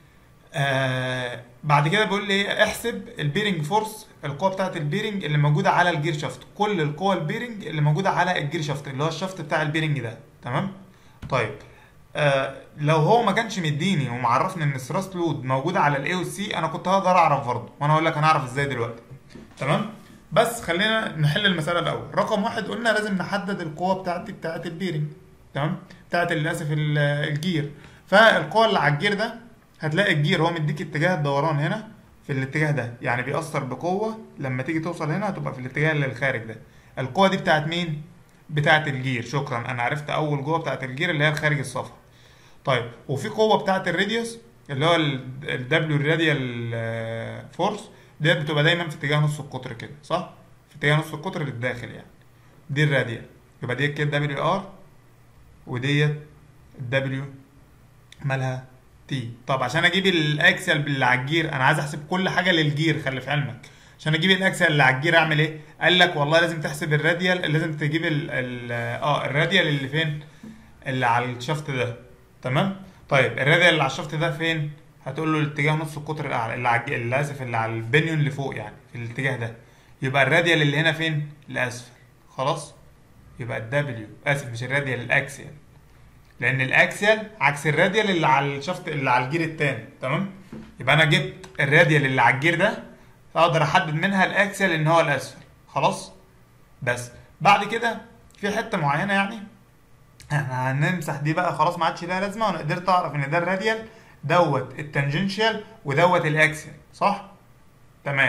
آه بعد كده بيقول لي ايه احسب البيرنج فورس القوه بتاعه البيرنج اللي موجوده على الجير شافت كل القوى البيرنج اللي موجوده على الجير شافت اللي هو الشافت بتاع البيرنج ده تمام طيب آه لو هو ما كانش مديني ومعرفني ان الثراست لود موجوده على الاي والسي انا كنت هقدر اعرف برضه وانا اقول لك هنعرف ازاي دلوقتي تمام بس خلينا نحل المساله الاول رقم واحد قلنا لازم نحدد القوه بتاعتي بتاعت البيرنج تمام بتاعت للاسف ال- الجير فالقوه اللي على الجير ده هتلاقي الجير هو مديك اتجاه الدوران هنا في الاتجاه ده يعني بيأثر بقوه لما تيجي توصل هنا هتبقى في الاتجاه اللي الخارج ده القوه دي بتاعت مين بتاعت الجير شكرا انا عرفت اول جوه بتاعت الجير اللي هي الخارج الصفحه طيب وفي قوه بتاعت الراديوس اللي هو الدبليو الراديال فورس ديت بتبقى دايما في اتجاه نص القطر كده صح في اتجاه نص القطر للداخل يعني دي الراديال يبقى ديت كده دبليو ار وديت الدبليو مالها تي طب عشان اجيب الاكسل اللي على الجير انا عايز احسب كل حاجه للجير خلي في علمك عشان اجيب الاكسل اللي على الجير اعمل ايه قال لك والله لازم تحسب الراديال لازم تجيب ال ال اه الراديال اللي فين اللي على الشفط ده تمام طيب الراديال اللي على الشفط ده فين هتقول له الاتجاه نص القطر الاعلى اللي على الج- اللي اسف اللي على البنيون اللي فوق يعني في الاتجاه ده يبقى الراديال اللي هنا فين لاسفل خلاص يبقى الدبليو اسف مش الراديال الاكسيال لان الاكسيال عكس الراديال اللي على الشفط اللي على الجير التاني تمام يبقى انا جبت الراديال اللي على الجير ده اقدر احدد منها الاكسيال ان هو الاسفل خلاص بس بعد كده في حته معينه يعني احنا هنمسح دي بقى خلاص ما عادش لها لازمه وانا قدرت اعرف ان ده الراديال دوت التانجنشال ودوت الاكسيال صح تمام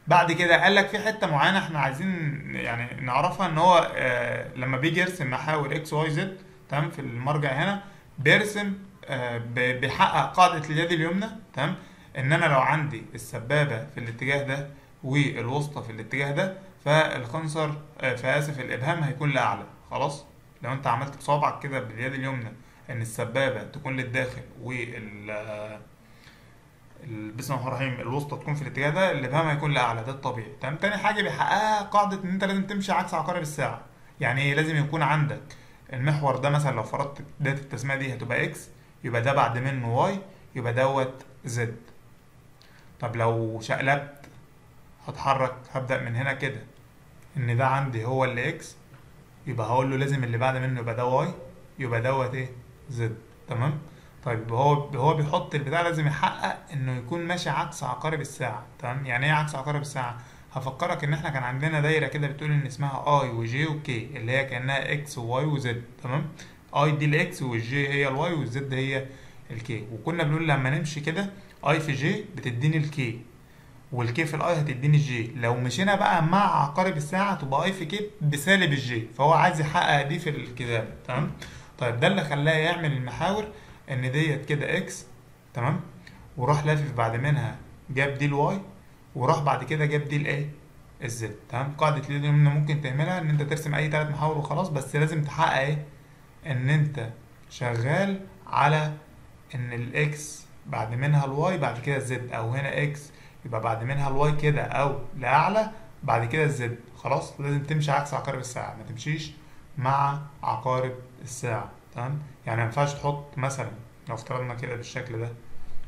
بعد كده قال لك في حته معينه احنا عايزين يعني نعرفها ان هو آه لما بيجي يرسم محاور اكس واي زد تمام في المرجع هنا بيرسم آه ب- بيحقق قاعده اليد اليمنى تمام ان انا لو عندي السبابه في الاتجاه ده والوسطى في الاتجاه ده فالخنصر آه فاسف الابهام هيكون لاعلى خلاص لو انت عملت بصابعك كده باليد اليمنى ان السبابه تكون للداخل وال آه، ال- بسم الله الرحمن الرحيم الوسطى تكون في الاتجاه ده الابهام هيكون لاعلى ده الطبيعي تمام تاني حاجه بيحققها قاعده ان انت لازم تمشي عكس عقارب الساعه يعني ايه لازم يكون عندك المحور ده مثلا لو فرضت بدايه التسميه دي هتبقى اكس يبقى ده بعد منه واي يبقى دوت زد طب لو شقلبت هتحرك هبدا من هنا كده ان ده عندي هو اللي اكس يبقى هقول له لازم اللي بعد منه يبقى ده واي يبقى دوت ايه زد تمام طيب يبقى هو هو بيحط البتاع لازم يحقق انه يكون ماشي عكس عقارب الساعه تمام يعني ايه عكس عقارب الساعه هفكرك ان احنا كان عندنا دايره كده بتقول ان اسمها اي وجي وكي اللي هي كانها اكس وواي وزد تمام اي دي الاكس والجي هي الواي والزد هي الكي وكنا بنقول لما نمشي كده اي في جي بتديني الكي والكي في الاي هتديني الجي لو مشينا بقى مع عقارب الساعه تبقى اي في كي بسالب الجي فهو عايز يحقق دي في الكتابه تمام طيب ده اللي خلاه يعمل المحاور ان ديت كده اكس تمام وراح لافف بعد منها جاب دي الواي وراح بعد كده جاب دي الايه الزد تمام قاعده اليد اليمنى ممكن تعملها ان انت ترسم اي ثلاث محاور وخلاص بس لازم تحقق ايه ان انت شغال على ان الاكس بعد منها الواي بعد كده الزد او هنا اكس يبقى بعد منها الواي كده او لاعلى بعد كده الزد خلاص لازم تمشي عكس عقارب الساعه ما تمشيش مع عقارب الساعه تمام يعني ما ينفعش تحط مثلا لو افترضنا كده بالشكل ده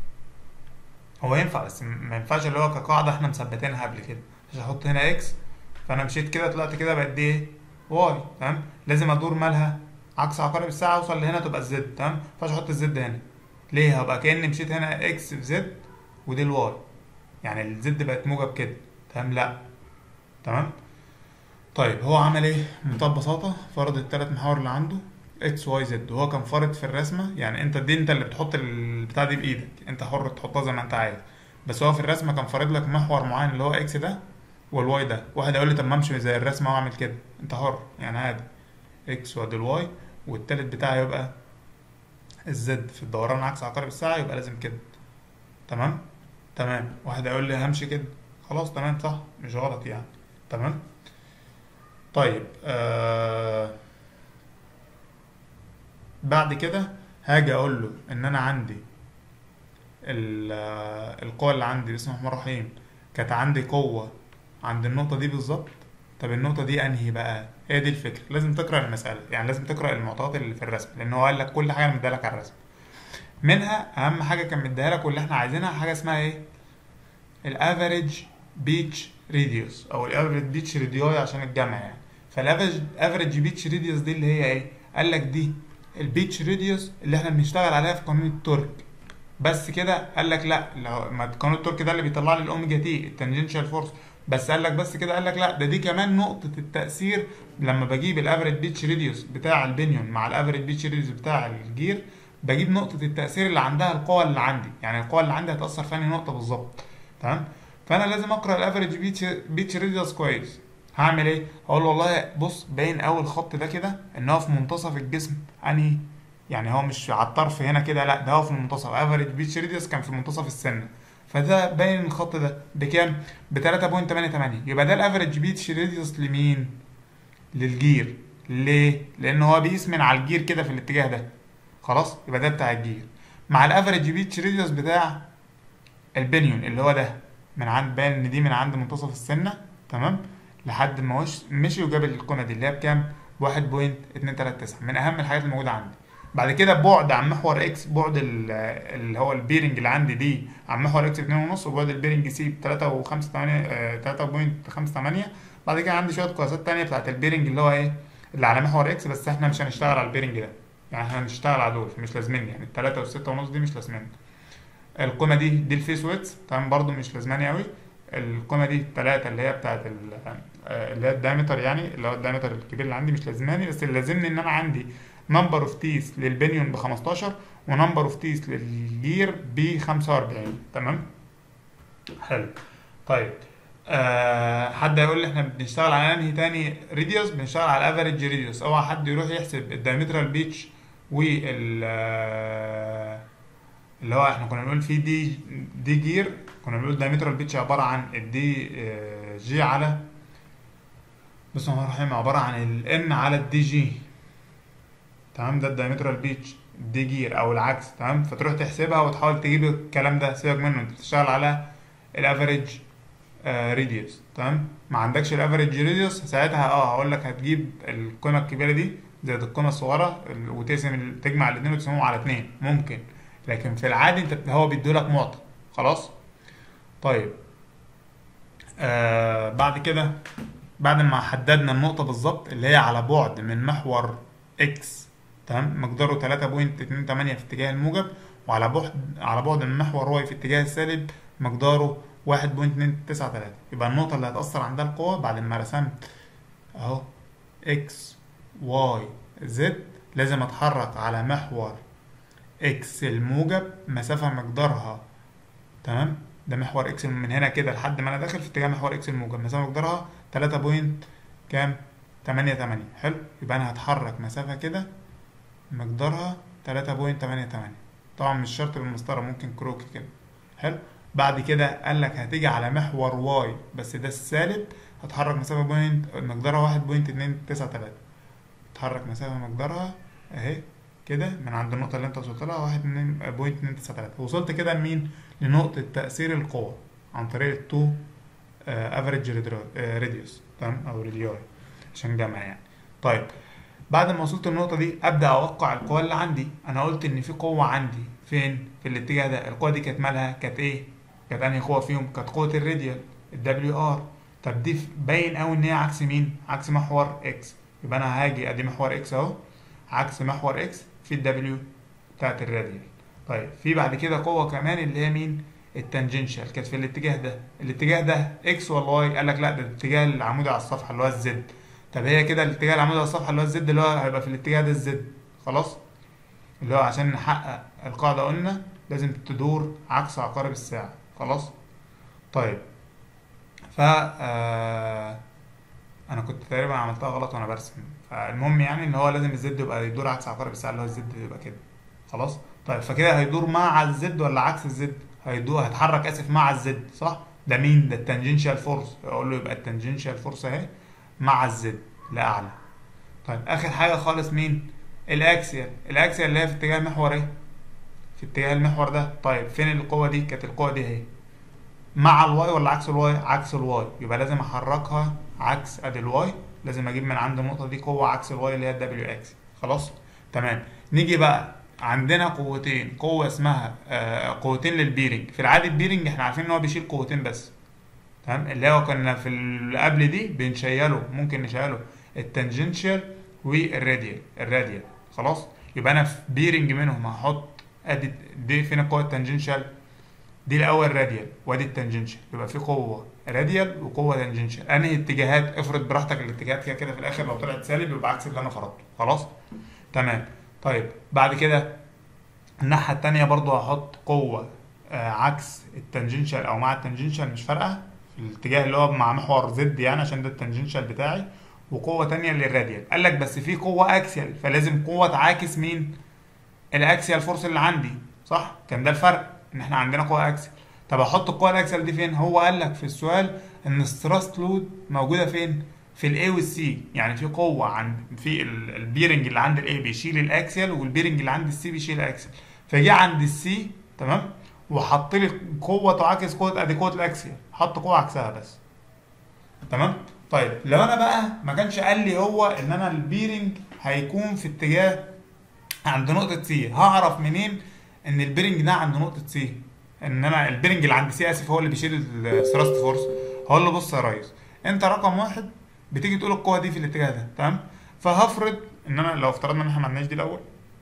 هو ينفع بس ما ينفعش اللي هو كقاعده احنا مثبتينها قبل كده مش هحط هنا اكس فانا مشيت كده طلعت كده بقت دي ايه واي تمام لازم ادور مالها عكس عقارب الساعه اوصل لهنا تبقى الزد تمام ما ينفعش احط الزد هنا ليه هبقى كاني مشيت هنا اكس في زد ودي الواي يعني الزد بقت موجب كده تمام لا تمام طيب هو عمل ايه بمنتهى البساطه فرض الثلاث محاور اللي عنده اكس واي زد وهو كان فارض في الرسمه يعني انت دي انت اللي بتحط البتاع دي بايدك انت حر تحطها زي ما انت عايز بس هو في الرسمه كان فارض لك محور معين اللي هو اكس ده والواي ده واحد هيقول لي طب ما امشي زي الرسمه واعمل كده انت حر يعني عادي اكس وادي الواي والتالت بتاعي يبقى الزد في الدوران عكس عقارب الساعه يبقى لازم كده تمام تمام واحد هيقول لي همشي كده خلاص تمام صح مش غلط يعني تمام طيب آه بعد كده هاجي اقول له ان انا عندي ال- آه، القوة اللي عندي بسم الله الرحمن الرحيم كانت عندي قوة عند النقطة دي بالظبط طب النقطة دي انهي بقى هي دي الفكرة لازم تقرأ المسألة يعني لازم تقرأ المعطيات اللي في الرسم لان هو قال لك كل حاجة مديها لك على الرسم منها اهم حاجة كان مديها لك واللي احنا عايزينها حاجة اسمها ايه الافريج بيتش ريديوس او الافريج بيتش ريديوي عشان الجمع يعني فالافريج افريج بيتش ريديوس دي اللي هي ايه قال لك دي البيتش ريديوس اللي احنا بنشتغل عليها في قانون التورك بس كده قال لك لا لو ما قانون التورك ده اللي بيطلع لي الاوميجا تي التانجنشال فورس بس قال لك بس كده قال لك لا ده دي كمان نقطة التأثير لما بجيب الافريج بيتش ريديوس بتاع البنيون مع الافريج بيتش ريديوس بتاع الجير بجيب نقطة التأثير اللي عندها القوة اللي عندي يعني القوة اللي عندي هتأثر في انهي نقطة بالظبط تمام فانا لازم اقرا الافريج بيتش بيتش ريديوس كويس هعمل ايه هقول له والله بص باين اول خط ده كده ان هو في منتصف الجسم انهي يعني هو مش على الطرف هنا كده لا ده هو في المنتصف افريج بيتش ريديوس كان في منتصف السنه فده باين الخط ده بكام ب 3.88 يبقى ده الافريج بيتش ريديوس لمين للجير ليه لان هو بيقيس من على الجير كده في الاتجاه ده خلاص يبقى ده بتاع الجير مع الافريج بيتش ريديوس بتاع البنيون اللي هو ده من عند باين ان دي من عند منتصف السنه تمام لحد ما وش مشي وجاب القيمه دي اللي هي بكام 1.239 من اهم الحاجات اللي موجوده عندي بعد كده بعد عن محور اكس بعد ال- اللي هو البيرنج اللي عندي دي عن محور اكس 2.5 وبعد البيرنج سي ب 3.58 بعد كده عندي شويه قياسات تانية بتاعت البيرنج اللي هو ايه اللي على محور اكس بس احنا مش هنشتغل على البيرنج ده يعني احنا هنشتغل على دول مش لازمين يعني التلاتة والستة ونص دي مش لازمين القيمة دي دي الفيس ويتس تمام برضو مش لازماني قوي القيمة دي التلاتة اللي هي بتاعت ال- آه، اللي هي الدايمتر يعني اللي هو الدايمتر الكبير اللي عندي مش لازماني بس اللي لازمني ان انا عندي نمبر اوف تيس للبنيون ب 15 ونمبر اوف تيس للجير ب 45 تمام حلو طيب آه حد هيقول لي احنا بنشتغل على انهي تاني ريديوس بنشتغل على الافريج ريديوس اوعى حد يروح يحسب الدايمترال بيتش وال آه، اللي هو احنا كنا بنقول في دي دي جير كنا بنقول الدايمترال بيتش عباره عن الدي آه، جي على بسم الله الرحمن الرحيم عباره عن الان على الدي جي تمام ده الدايمترال بيتش دي جير او العكس تمام فتروح تحسبها وتحاول تجيب الكلام ده سيبك منه انت بتشتغل على الافريج ريديوس تمام ما عندكش الافريج ريديوس ساعتها اه هقول لك هتجيب القيمه الكبيره دي زائد القيمه الصغيره ال- وتقسم ال- تجمع الاثنين وتقسمهم على اثنين ممكن لكن في العادي انت هو بيديلك معطى خلاص طيب آه بعد كده بعد ما حددنا النقطه بالظبط اللي هي على بعد من محور اكس تمام مقداره 3.28 في اتجاه الموجب وعلى بعد على بعد من محور واي في اتجاه السالب مقداره 1.293 يبقى النقطة اللي هتأثر عندها القوة بعد ما رسمت اهو اكس واي زد لازم اتحرك على محور اكس الموجب مسافة مقدارها تمام ده محور اكس من هنا كده لحد ما انا داخل في اتجاه محور اكس الموجب مسافة مقدارها 3 بوينت كام 8 8 حلو يبقى انا هتحرك مسافة كده مقدارها 3.88 طبعا مش شرط بالمسطرة ممكن كروكي كده حلو بعد كده قال لك هتيجي على محور واي بس ده السالب هتحرك مسافة بوينت مقدارها واحد بوينت اتنين تسعة تلاتة تحرك مسافة مقدارها اهي كده من عند النقطة اللي انت وصلت لها واحد اتنين بوينت اتنين تسعة تلاتة وصلت كده لمين؟ لنقطة تأثير القوة عن طريق التو افريج راديوس تمام او راديوي عشان جمع يعني طيب بعد ما وصلت للنقطة دي أبدأ أوقع القوى اللي عندي أنا قلت إن في قوة عندي فين في الاتجاه ده القوة دي كانت مالها كانت إيه كانت أنهي قوة فيهم كانت قوة الراديال الدبليو ار طب دي باين أوي إن هي عكس مين عكس محور إكس يبقى أنا هاجي أدي محور إكس أهو عكس محور إكس في الدبليو بتاعت الراديال طيب في بعد كده قوة كمان اللي هي مين التانجنشال كانت في الاتجاه ده الاتجاه ده اكس ولا واي قال لك لا ده الاتجاه العمودي على الصفحة اللي هو الزد طب هي كده الاتجاه العمودي على الصفحة اللي هو الزد اللي هو هيبقى في الاتجاه ده الزد خلاص اللي هو عشان نحقق القاعدة قلنا لازم تدور عكس عقارب الساعة خلاص طيب ف آه انا كنت تقريبا عملتها غلط وانا برسم فالمهم يعني ان هو لازم الزد يبقى يدور عكس عقارب الساعة اللي هو الزد يبقى كده خلاص طيب فكده هيدور مع الزد ولا عكس الزد هيدور هيتحرك اسف مع الزد صح ده مين ده التانجنشال فورس اقول له يبقى التانجنشال فورس اهي مع الزد لاعلى طيب اخر حاجه خالص مين الاكسيال الاكسيال اللي هي في اتجاه المحور ايه في اتجاه المحور ده طيب فين القوه دي كانت القوه دي اهي مع الواي ولا عكس الواي عكس الواي يبقى لازم احركها عكس ادي الواي لازم اجيب من عند النقطه دي قوه عكس الواي اللي هي الدبليو اكس خلاص تمام نيجي بقى عندنا قوتين قوه اسمها آه قوتين للبيرنج في العادي البيرنج احنا عارفين ان هو بيشيل قوتين بس تمام اللي هو كنا في اللي قبل دي بنشيله ممكن نشيله التانجنشال والراديال الراديال خلاص يبقى انا في بيرنج منهم هحط ادي دي فين القوه التانجنشال دي الاول راديال وادي التانجنشال يبقى في قوه راديال وقوه تانجنشال انهي اتجاهات افرض براحتك الاتجاهات كده كده في الاخر لو طلعت سالب يبقى عكس اللي انا فرضته خلاص تمام طيب بعد كده الناحيه التانيه برضو هحط قوه آه عكس التانجنشال او مع التانجنشال مش فارقه في الاتجاه اللي هو مع محور زد يعني عشان ده التانجنشال بتاعي وقوه تانية للراديال قال لك بس في قوه اكسيال فلازم قوه تعاكس مين الاكسيال فورس اللي عندي صح كان ده الفرق ان احنا عندنا قوه اكسيال طب احط القوه الاكسيال دي فين هو قال لك في السؤال ان الستراست لود موجوده فين في الاي والسي يعني في قوه عند في ال- البيرنج اللي عند الاي بيشيل الاكسيال والبيرنج اللي عند السي بيشيل الاكسيال فجه عند السي تمام وحط لي قوه تعاكس قوه ادي قوه الاكسيال حط قوه عكسها بس تمام طيب لو انا بقى ما كانش قال لي هو ان انا البيرنج هيكون في اتجاه عند نقطه سي هعرف منين ان البيرنج ده عند نقطه سي ان انا البيرنج اللي عند سي اسف هو اللي بيشيل الثراست فورس هقول له بص يا ريس انت رقم واحد بتيجي تقول القوه دي في الاتجاه ده تمام فهفرض ان انا لو افترضنا ان احنا ما عندناش دي الاول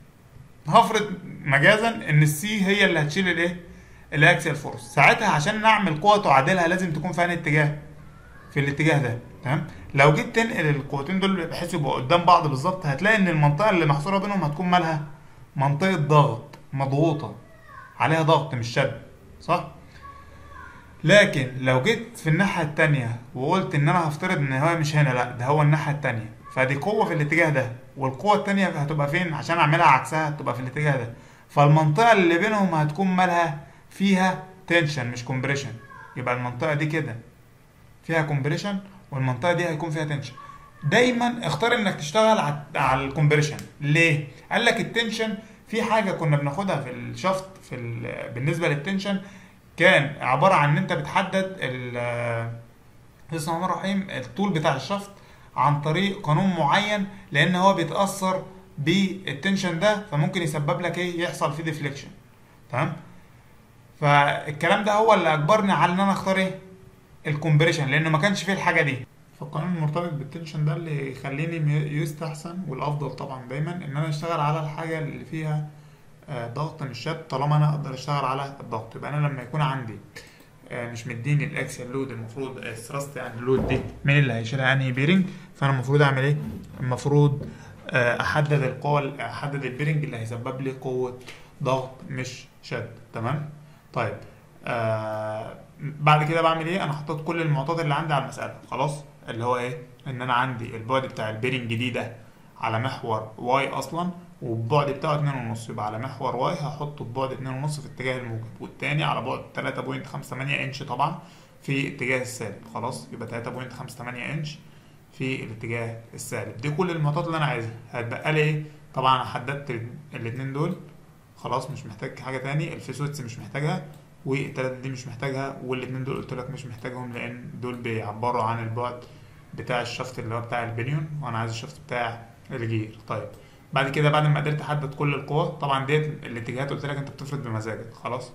هفرض مجازا ان السي هي اللي هتشيل الايه الاكسيال فورس ساعتها عشان نعمل قوه تعادلها لازم تكون في انهي اتجاه في الاتجاه ده تمام لو جيت تنقل القوتين دول بحيث يبقوا قدام بعض بالظبط هتلاقي ان المنطقه اللي محصوره بينهم هتكون مالها منطقه ضغط مضغوطه عليها ضغط مش شد صح لكن لو جيت في الناحيه التانية وقلت ان انا هفترض ان هو مش هنا لا ده هو الناحيه التانية فدي قوه في الاتجاه ده والقوه التانية هتبقى فين عشان اعملها عكسها هتبقى في الاتجاه ده فالمنطقه اللي بينهم هتكون مالها فيها تنشن مش كومبريشن يبقى المنطقه دي كده فيها كومبريشن والمنطقه دي هيكون فيها تنشن دايما اختار انك تشتغل على على الكومبريشن ليه قال لك التنشن في حاجه كنا بناخدها في الشفط في ال- بالنسبه للتنشن كان عباره عن ان انت بتحدد ال بسم الله الرحمن الرحيم الطول بتاع الشفط عن طريق قانون معين لان هو بيتاثر بالتنشن ده فممكن يسبب لك ايه يحصل فيه ديفليكشن تمام فالكلام ده هو اللي اجبرني على ان انا اختار ايه الكومبريشن لانه ما كانش فيه الحاجه دي فالقانون المرتبط بالتنشن ده اللي يخليني مي- يستحسن والافضل طبعا دايما ان انا اشتغل على الحاجه اللي فيها آه، ضغط مش شد طالما انا اقدر اشتغل على الضغط يبقى انا لما يكون عندي آه، مش مديني الاكسل لود المفروض الثراست يعني اللود دي مين اللي هيشيلها انهي بيرنج فانا المفروض اعمل ايه المفروض آه، احدد القوه احدد البيرنج اللي هيسبب لي قوه ضغط مش شد تمام طيب آه بعد كده بعمل ايه انا حطيت كل المعطيات اللي عندي على المساله خلاص اللي هو ايه ان انا عندي البعد بتاع البيرنج دي ده على محور واي اصلا والبعد بتاعه اتنين ونص يبقى على محور واي هحطه ببعد اتنين ونص في اتجاه الموجب والتاني على بعد تلاتة بوينت خمسة تمانية انش طبعا في اتجاه السالب خلاص يبقى تلاتة بوينت خمسة تمانية انش في الاتجاه السالب دي كل المعطيات اللي انا عايزها هتبقى لي ايه طبعا أنا حددت الاتنين دول خلاص مش محتاج حاجه تاني الفيسوتس مش محتاجها والتلاته دي مش محتاجها والاتنين دول قلت لك مش محتاجهم لان دول بيعبروا عن البعد بتاع الشفط اللي هو بتاع البنيون وانا عايز الشفط بتاع الجير طيب بعد كده بعد ما قدرت احدد كل القوى طبعا ديت الاتجاهات قلت لك انت بتفرض بمزاجك خلاص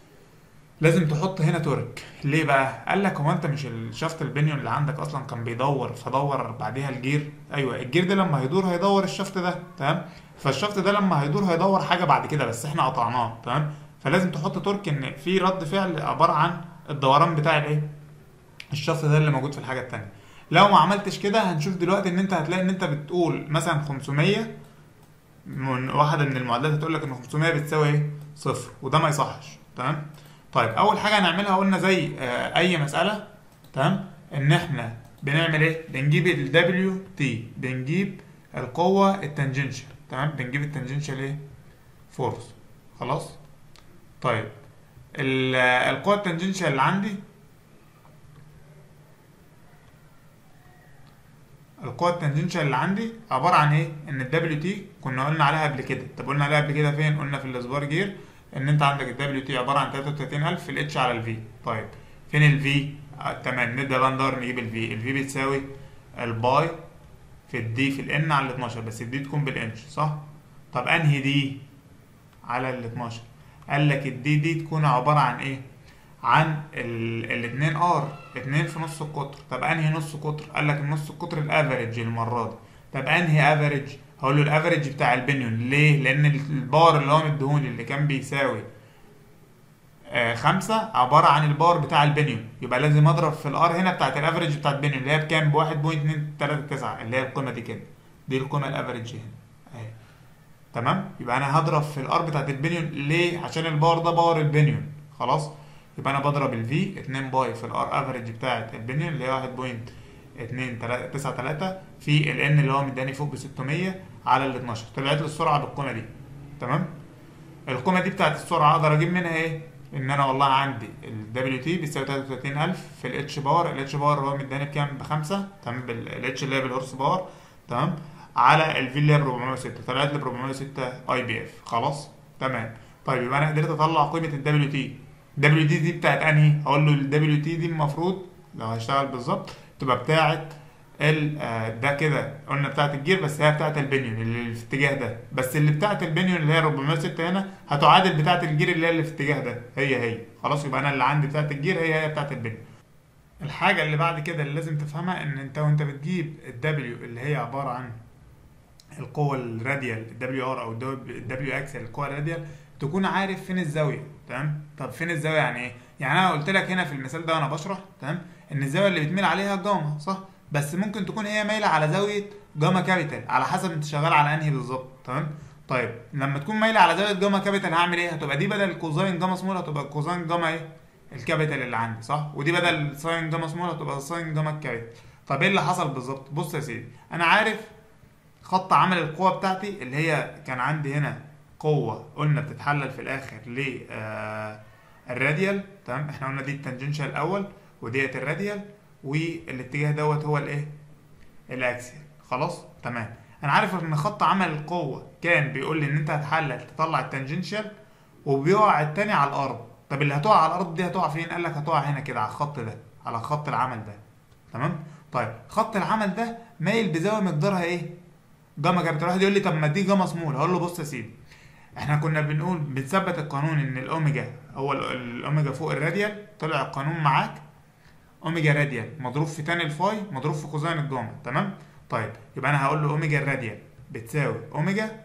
لازم تحط هنا تورك ليه بقى قال لك هو انت مش الشفط البنيون اللي عندك اصلا كان بيدور فدور بعديها الجير ايوه الجير ده لما هيدور هيدور الشفط ده تمام فالشفط ده لما هيدور هيدور حاجه بعد كده بس احنا قطعناه تمام فلازم تحط تورك ان في رد فعل عباره عن الدوران بتاع الايه الشفط ده اللي موجود في الحاجه التانيه لو ما عملتش كده هنشوف دلوقتي ان انت هتلاقي ان انت بتقول مثلا 500 من واحده من المعادلات هتقول لك ان 500 بتساوي ايه صفر وده ما يصحش تمام طيب اول حاجه هنعملها قلنا زي آه، اي مساله تمام ان احنا بنعمل ايه بنجيب ال W T بنجيب القوه التانجنشال تمام بنجيب التانجنشال ايه فورس خلاص طيب ال- القوه التانجنشال اللي عندي القوة التانجنشال اللي عندي عبارة عن ايه؟ ان ال WT كنا قلنا عليها قبل كده، طب قلنا عليها قبل كده فين؟ قلنا في الاسبار جير ان انت عندك ال WT عبارة عن 33000 في ال H على ال V، طيب فين ال V؟ آه تمام نبدأ بقى ندور نجيب ال V، ال V بتساوي الباي في ال D في ال N على ال 12 بس ال D تكون بالانش صح؟ طب انهي دي على ال 12 قال لك الدي دي تكون عبارة عن ايه؟ عن ال- الاتنين ار اتنين في نص القطر طب انهي نص قطر قال لك النص القطر الافريج المره دي طب انهي افريج هقول له الافريج بتاع البنيون ليه لان الباور اللي هو مديهولي اللي كان بيساوي آه خمسة عبارة عن الباور بتاع البنيون يبقى لازم اضرب في الار هنا بتاعت الافريج بتاعت البنيون اللي هي بكام بواحد بوينت اتنين تلاتة تسعة اللي هي القيمة دي كده دي القيمة الافريج هنا اهي تمام يبقى انا هضرب في الار بتاعت البنيون ليه عشان الباور ده باور البنيون خلاص يبقى انا بضرب الفي 2 باي في الار افريج بتاعت البنيون اللي هي 1.293 في الان اللي هو مداني فوق ب 600 على ال 12 طلعت لي السرعه بالقيمه دي تمام القيمه دي بتاعت السرعه اقدر اجيب منها ايه ان انا والله عندي ال دبليو تي بيساوي 33000 في الاتش باور الاتش باور هو مداني بكام بخمسة تمام بالاتش اللي هي بالهورس باور تمام على الفي اللي هي ب 406 طلعت لي ب 406 اي بي اف خلاص تمام طيب يبقى انا قدرت اطلع قيمه الدبليو تي دبليو تي دي بتاعت انهي هقول له الدبليو تي دي المفروض لو هشتغل بالظبط تبقى بتاعت ال آه، ده كده قلنا بتاعت الجير بس هي بتاعت البنيون اللي في الاتجاه ده بس اللي بتاعت البنيون اللي هي 406 هنا هتعادل بتاعت الجير اللي هي اللي في الاتجاه ده هي هي خلاص يبقى انا اللي عندي بتاعت الجير هي هي بتاعت البنيون الحاجة اللي بعد كده اللي لازم تفهمها ان انت وانت بتجيب الدبليو اللي هي عبارة عن القوة الراديال الدبليو ار او الدبليو اكس القوة الراديال تكون عارف فين الزاوية تمام طب فين الزاوية يعني ايه يعني انا قلت لك هنا في المثال ده وانا بشرح تمام ان الزاوية اللي بتميل عليها جاما صح بس ممكن تكون هي مايلة على زاوية جاما كابيتال على حسب انت شغال على انهي بالظبط تمام طيب لما تكون مايلة على زاوية جاما كابيتال هعمل ايه هتبقى دي بدل كوزاين جاما سمول هتبقى كوزاين جاما ايه الكابيتال اللي عندي صح ودي بدل ساين جاما سمول هتبقى ساين جاما كابيتال طب ايه اللي حصل بالظبط بص يا سيدي انا عارف خط عمل القوه بتاعتي اللي هي كان عندي هنا قوه قلنا بتتحلل في الاخر ل آه الراديال تمام احنا قلنا دي التانجنشال الاول وديت الراديال والاتجاه دوت هو الايه الاكسيال خلاص تمام انا عارف ان خط عمل القوه كان بيقول لي ان انت هتحلل تطلع التانجنشال وبيقع التاني على الارض طب اللي هتقع على الارض دي هتقع فين قال لك هتقع هنا كده على الخط ده على خط العمل ده تمام طيب خط العمل ده مايل بزاويه مقدارها ايه جاما كابيتال واحد يقول لي طب ما دي جاما سمول هقول له بص يا سيدي احنا كنا بنقول بنثبت القانون ان الاوميجا هو ال- الاوميجا فوق الراديال طلع القانون معاك اوميجا راديال مضروب في تان الفاي مضروب في كوزين الجاما تمام طيب يبقى انا هقول له اوميجا الراديال بتساوي اوميجا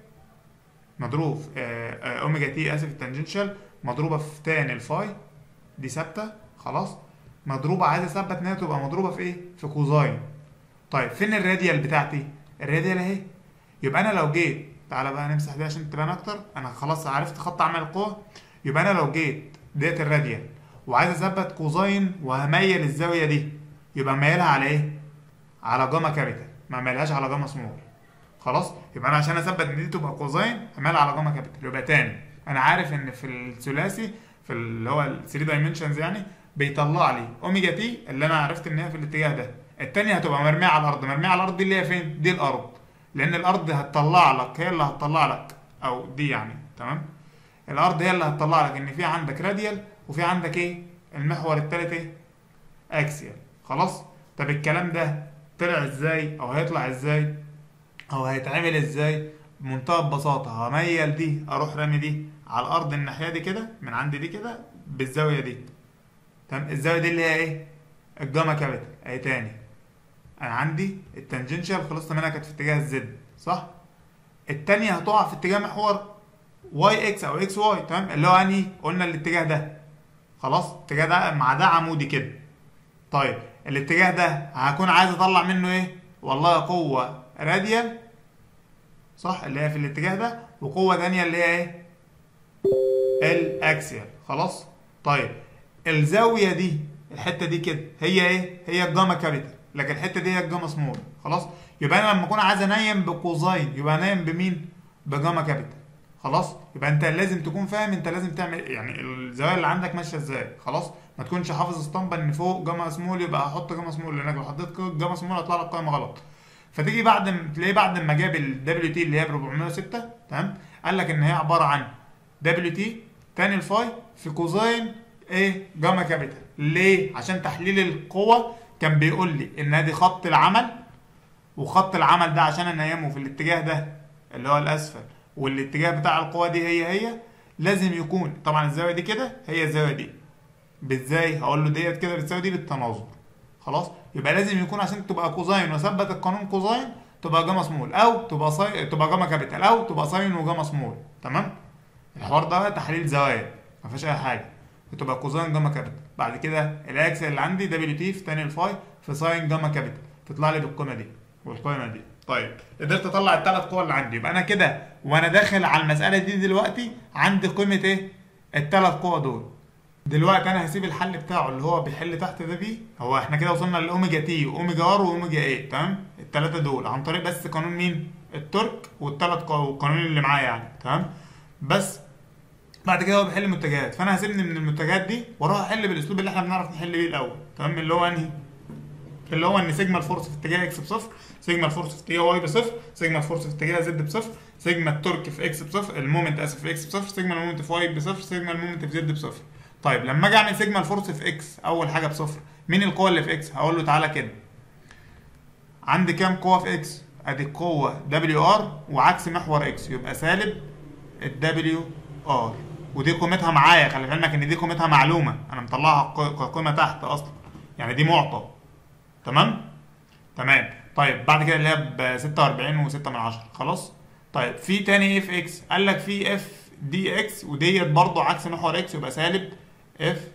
مضروب آه، آه، اوميجا تي اسف التانجنشال مضروبه في تان الفاي دي ثابته خلاص مضروبه عايز اثبت ان هي تبقى مضروبه في ايه في كوزاين طيب فين الراديال بتاعتي الراديال اهي يبقى انا لو جيت تعالى بقى نمسح دي عشان تبان اكتر انا خلاص عرفت خط عمل القوه يبقى انا لو جيت ديت الراديال وعايز اثبت كوزاين وهميل الزاويه دي يبقى مايلها على ايه على جاما كابيتال ما مايلهاش على جاما سمول خلاص يبقى انا عشان اثبت ان دي تبقى كوزاين هميلها على جاما كابيتال يبقى تاني انا عارف ان في الثلاثي في اللي هو ال 3 دايمنشنز يعني بيطلع لي اوميجا تي اللي انا عرفت ان هي في الاتجاه ده التانية هتبقى مرمية على الارض مرمية على الارض دي اللي هي فين دي الارض لان الارض هتطلع لك هي اللي هتطلع لك او دي يعني تمام الارض هي اللي هتطلع لك ان في عندك راديال وفي عندك ايه المحور التالت ايه اكسيال خلاص طب الكلام ده طلع ازاي او هيطلع ازاي او هيتعمل ازاي بمنتهى البساطة هميل دي اروح رامي دي على الارض الناحية دي كده من عند دي كده بالزاوية دي تمام الزاوية دي اللي هي ايه الجاما كابيتال اهي تاني انا عندي التانجنشال خلصت منها كانت في اتجاه الزد صح التانية هتقع في اتجاه محور واي اكس او اكس واي تمام اللي هو انهي قلنا الاتجاه ده خلاص الاتجاه ده مع ده عمودي كده طيب الاتجاه ده هكون عايز اطلع منه ايه والله قوة راديال صح اللي هي في الاتجاه ده وقوة تانية اللي هي ايه الاكسيال خلاص طيب الزاوية دي الحتة دي كده هي ايه هي الجاما كابيتال لكن الحتة دي هي الجاما سمول خلاص يبقى انا لما اكون عايز انيم بكوزاين يبقى انيم بمين بجاما كابيتال خلاص يبقى انت لازم تكون فاهم انت لازم تعمل يعني الزوايا اللي عندك ماشيه ازاي خلاص ما تكونش حافظ اسطمبه ان فوق جاما سمول يبقى هحط جاما سمول لانك لو حطيت جاما سمول هيطلع لك قائمه غلط فتيجي بعد ما تلاقيه بعد ما جاب الدبليو تي اللي هي ب 406 تمام قال لك ان هي عباره عن دبليو تي تاني الفاي في كوزاين ايه جاما كابيتال ليه عشان تحليل القوه كان بيقول لي ان ادي خط العمل وخط العمل ده عشان انيمه في الاتجاه ده اللي هو الاسفل والاتجاه بتاع القوه دي هي هي لازم يكون طبعا الزاويه دي كده هي الزاويه دي ازاي هقول له ديت كده بتساوي دي بالتناظر خلاص يبقى لازم يكون عشان تبقى كوزاين وثبت القانون كوزاين تبقى جاما سمول او تبقى صي... تبقى جاما كابيتال او تبقى ساين وجاما سمول تمام الحوار ده تحليل زوايا ما فيهاش اي حاجه وتبقى كوزاين جاما كابيتال بعد كده الاكس اللي عندي دبليو تي في تاني الفاي في ساين جاما كابيتال تطلع لي بالقيمه دي والقيمه دي طيب قدرت اطلع الثلاث قوى اللي عندي يبقى انا كده وانا داخل على المساله دي دلوقتي عندي قيمه ايه الثلاث قوى دول دلوقتي انا هسيب الحل بتاعه اللي هو بيحل تحت ده بيه هو احنا كده وصلنا لاوميجا تي واوميجا ار واوميجا ايه تمام الثلاثه دول عن طريق بس قانون مين الترك والثلاث قوى والقانون اللي معايا يعني تمام بس بعد كده هو بيحل متجهات فانا هسيبني من المتجهات دي واروح احل بالاسلوب اللي احنا بنعرف نحل بيه الاول تمام اللي هو انهي اللي هو ان سيجما الفورس في اتجاه اكس بصفر سيجما الفورس في اتجاه واي بصفر سيجما الفورس في اتجاه زد بصفر سيجما التورك في اكس بصفر المومنت اسف في اكس بصفر سيجما المومنت في واي بصفر سيجما المومنت في زد بصفر طيب لما اجي اعمل سيجما الفورس في اكس اول حاجه بصفر مين القوه اللي في اكس هقول له تعالى كده عندي كام قوه في اكس ادي القوه دبليو ار وعكس محور اكس يبقى سالب الدبليو ار ودي قيمتها معايا خلي في علمك ان دي قيمتها معلومه انا مطلعها كقيمه تحت اصلا يعني دي معطى تمام تمام طيب بعد كده اللي هي ب 46 و6 من 10 خلاص طيب في تاني اف اكس قال لك في اف دي اكس وديت برضه عكس محور اكس يبقى سالب اف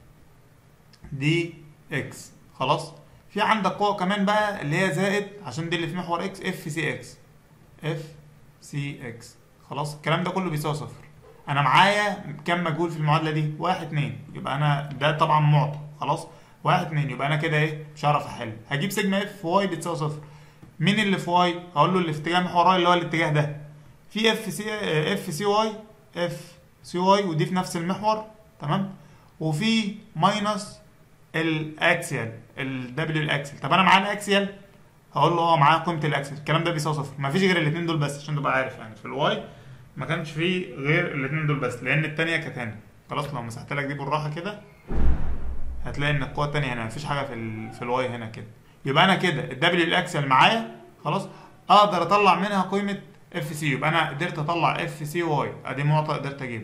دي اكس خلاص في عندك قوه كمان بقى اللي هي زائد عشان دي اللي في محور اكس اف سي اكس اف سي اكس خلاص الكلام ده كله بيساوي صفر انا معايا كام مجهول في المعادله دي واحد اتنين يبقى انا ده طبعا معطى خلاص واحد اتنين يبقى انا كده ايه مش هعرف احل هجيب سيجما اف واي بتساوي صفر مين اللي في واي هقول له الاتجاه محور واي اللي هو الاتجاه ده في اف سي اف سي واي اف سي واي ودي في نفس المحور تمام وفي ماينس الاكسيال الدبليو الاكسيال طب انا معايا الاكسيال هقول له اه معايا قيمه الاكسيال الكلام ده بيساوي صفر مفيش غير الاثنين دول بس عشان تبقى عارف يعني في الواي ما كانش فيه غير الاثنين دول بس لان الثانيه كانت هنا خلاص لو مسحت لك دي بالراحه كده هتلاقي ان القوه الثانيه هنا مفيش حاجه في ال في الواي هنا كده يبقى انا كده الدبليو الاكسيال معايا خلاص اقدر اطلع منها قيمه اف سي يبقى انا قدرت اطلع اف سي واي ادي معطى قدرت اجيبه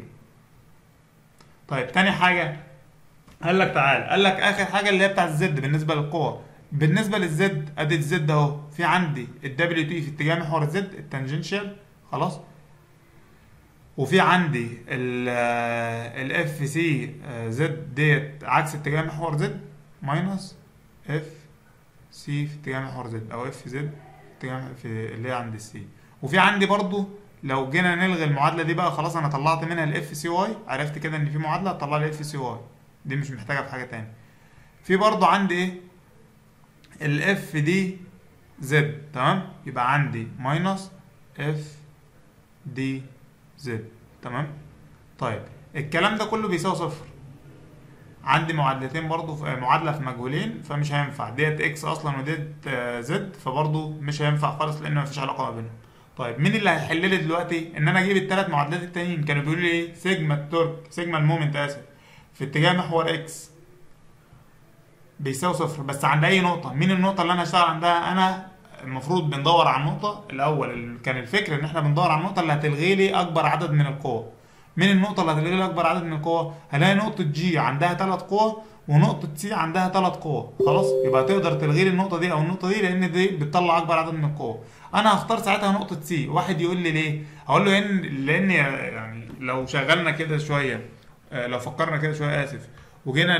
طيب تاني حاجه قال لك تعال قال لك اخر حاجه اللي هي بتاع الزد بالنسبه للقوه بالنسبه للزد ادي الزد اهو في عندي الدبليو تي في اتجاه محور الزد التانجنشال خلاص وفي عندي الاف سي زد ديت عكس اتجاه محور زد ماينس اف سي في اتجاه محور زد او اف زد اتجاه في اللي هي عند السي وفي عندي برضو لو جينا نلغي المعادله دي بقى خلاص انا طلعت منها الاف سي واي عرفت كده ان في معادله هتطلع لي اف سي واي دي مش محتاجه في حاجه تاني في برضو عندي ايه الاف دي زد تمام يبقى عندي ماينس اف دي زد تمام طيب الكلام ده كله بيساوي صفر عندي معادلتين برضو في معادله في مجهولين فمش هينفع ديت اكس اصلا وديت زد فبرضو مش هينفع خالص لان مفيش علاقه ما بينهم طيب مين اللي هيحل لي دلوقتي ان انا اجيب الثلاث معادلات التانيين كانوا بيقولوا لي ايه سيجما التورك سيجما المومنت اسف في اتجاه محور اكس بيساوي صفر بس عند اي نقطه مين النقطه اللي انا هشتغل عندها انا المفروض بندور على النقطه الاول كان الفكر ان احنا بندور على النقطه اللي هتلغي لي اكبر عدد من القوى مين النقطه اللي هتلغي لي اكبر عدد من القوى هلاقي نقطه جي عندها ثلاث قوى ونقطه سي عندها ثلاث قوى خلاص يبقى تقدر تلغي لي النقطه دي او النقطه دي لان دي بتطلع اكبر عدد من القوى انا هختار ساعتها نقطه سي واحد يقول لي ليه اقول له ان لان يعني لو شغلنا كده شويه لو فكرنا كده شويه اسف وجينا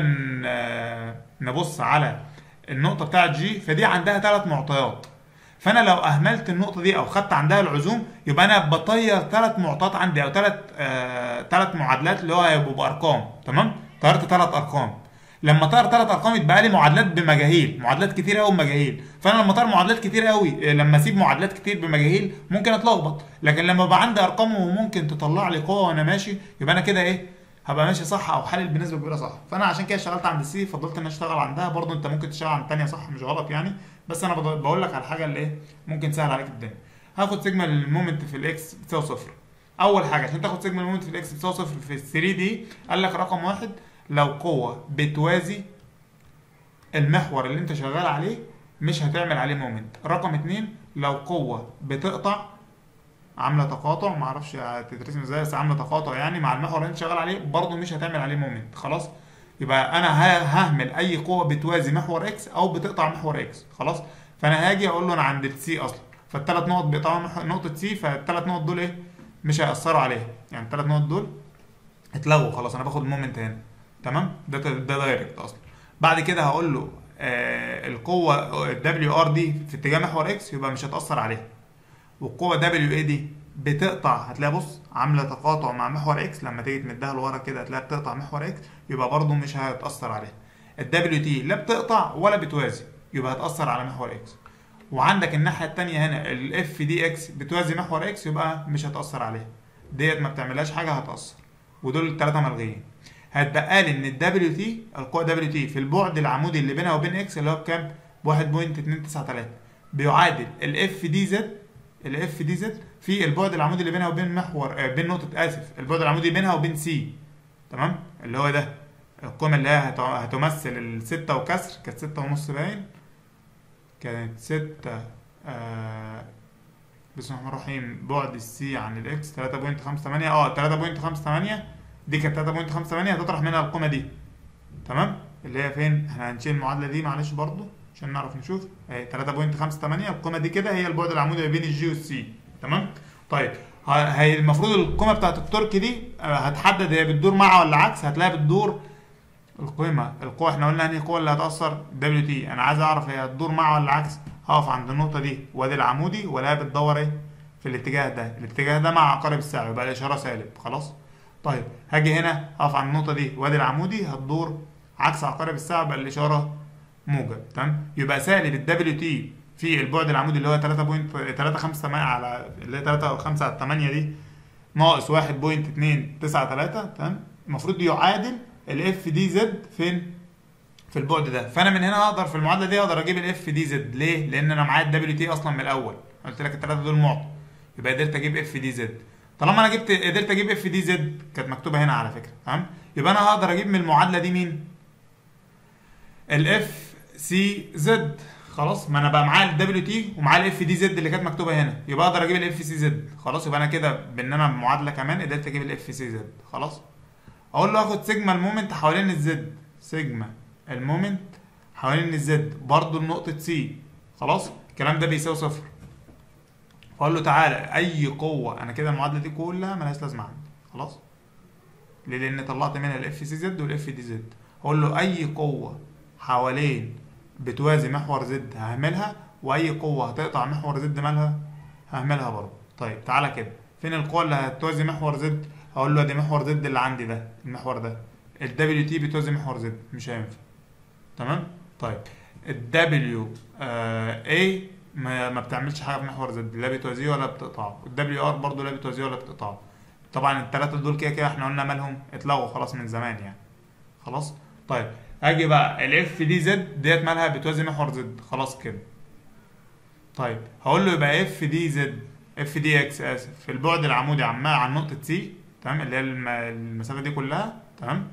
نبص على النقطه بتاعت جي فدي عندها ثلاث معطيات فانا لو اهملت النقطه دي او خدت عندها العزوم يبقى انا بطير ثلاث معطيات عندي او ثلاث ثلاث آه معادلات اللي هو هيبقوا بارقام تمام طيرت ثلاث ارقام لما طير ثلاث ارقام يتبقى لي معادلات بمجاهيل معادلات كتير قوي بمجاهيل فانا لما طير معادلات كتير قوي لما اسيب معادلات كتير بمجاهيل ممكن اتلخبط لكن لما يبقى عندي ارقام وممكن تطلع لي قوه وانا ماشي يبقى انا كده ايه هبقى ماشي صح او حلل بنسبه كبيره صح فانا عشان كده اشتغلت عند السي فضلت ان اشتغل عندها برضو انت ممكن تشتغل عند الثانيه صح مش غلط يعني بس انا بقول لك على الحاجه اللي ايه ممكن تسهل عليك الدنيا هاخد سيجما المومنت في الاكس بتساوي صفر اول حاجه عشان تاخد سيجما المومنت في الاكس بتساوي صفر في ال 3 دي قال لك رقم واحد لو قوه بتوازي المحور اللي انت شغال عليه مش هتعمل عليه مومنت رقم اتنين لو قوه بتقطع عامله تقاطع ما اعرفش تدرسم ازاي بس عامله تقاطع يعني مع المحور اللي انت شغال عليه برضه مش هتعمل عليه مومنت خلاص يبقى انا ههمل اي قوه بتوازي محور اكس او بتقطع محور اكس خلاص فانا هاجي اقول له انا عند السي اصلا فالثلاث نقط بيقطعوا نقطه سي فالثلاث نقط دول ايه مش هياثروا عليها يعني الثلاث نقط دول اتلغوا خلاص انا باخد المومنت هنا تمام ده ده دايركت اصلا بعد كده هقول له آه القوه الدبليو ار دي في اتجاه محور اكس يبقى مش هتاثر عليها والقوه دبليو اي دي بتقطع هتلاقي بص عامله تقاطع مع محور اكس لما تيجي تمدها لورا كده هتلاقيها بتقطع محور اكس يبقى برضو مش هتاثر عليها الدبليو تي لا بتقطع ولا بتوازي يبقى هتاثر على محور اكس وعندك الناحيه الثانيه هنا الاف دي اكس بتوازي محور اكس يبقى مش هتاثر عليها ديت ما بتعملهاش حاجه هتاثر ودول الثلاثه ملغيين هتبقى لي ان الدبليو تي القوه دبليو تي في البعد العمودي اللي بينها وبين اكس اللي هو بكام 1.293 بيعادل الاف دي زد الاف دي زد في البعد العمودي اللي بينها وبين محور آه بين نقطه اسف البعد العمودي بينها وبين سي تمام اللي هو ده القيمه اللي هي هتمثل الستة وكسر كانت ستة ونص باين كانت ستة آه بسم الله الرحمن الرحيم بعد السي عن الاكس 3.58 اه 3.58 دي كانت 3.58 هتطرح منها القيمه دي تمام اللي هي فين احنا هنشيل المعادله دي معلش برضو عشان نعرف نشوف اهي 3.58 القيمه دي كده هي البعد العمودي ما بين الجي والسي تمام طيب هي المفروض القيمه بتاعت الترك دي هتحدد هي بتدور مع ولا عكس هتلاقيها بتدور القيمه القوه احنا قلنا انهي القوه اللي هتاثر دبليو تي انا عايز اعرف هي هتدور مع ولا عكس هقف عند النقطه دي وادي العمودي ولا بتدور ايه في الاتجاه ده الاتجاه ده مع عقارب الساعه يبقى الاشاره سالب خلاص طيب هاجي هنا اقف عند النقطه دي وادي العمودي هتدور عكس عقارب الساعه يبقى الاشاره موجب تمام يبقى سالب الدبليو تي في البعد العمودي اللي هو 3.358 على اللي هي 3 5 على 8 دي ناقص 1.293 تمام المفروض يعادل الاف دي زد فين في البعد ده فانا من هنا اقدر في المعادله دي اقدر اجيب الاف دي زد ليه لان انا معايا الدبليو تي اصلا من الاول قلت لك الثلاثه دول معطى يبقى قدرت اجيب اف دي زد طالما انا جبت قدرت اجيب اف دي زد كانت مكتوبه هنا على فكره تمام يبقى انا هقدر اجيب من المعادله دي مين الاف سي زد خلاص ما انا بقى معايا الدبليو تي ومعايا الاف دي زد اللي كانت مكتوبه هنا يبقى اقدر اجيب الاف سي زد خلاص يبقى انا كده بان انا معادله كمان قدرت اجيب الاف سي زد خلاص اقول له اخد سيجما المومنت حوالين الزد سيجما المومنت حوالين الزد برضو النقطه سي خلاص الكلام ده بيساوي صفر فاقول له تعالى اي قوه انا كده المعادله دي كلها ملهاش لازمه عندي خلاص ليه لان طلعت منها الاف سي زد والاف دي زد اقول له اي قوه حوالين بتوازي محور زد هعملها واي قوه هتقطع محور زد مالها هعملها برضه طيب تعالى كده فين القوه اللي هتوازي محور زد هقول له ادي محور زد اللي عندي ده المحور ده الدبليو تي بتوازي محور زد مش هينفع تمام طيب الدبليو اي ما, ما بتعملش حاجه في محور زد لا بتوازيه ولا بتقطعه الدبليو ار برضه لا بتوازيه ولا بتقطعه طبعا الثلاثه دول كده كده احنا قلنا مالهم اتلغوا خلاص من زمان يعني خلاص طيب اجي بقى الاف دي زد ديت مالها بتوازي محور زد خلاص كده طيب هقول له يبقى اف دي زد اف دي اكس اسف في البعد العمودي عن عن نقطه سي تمام اللي هي الم- المسافه دي كلها تمام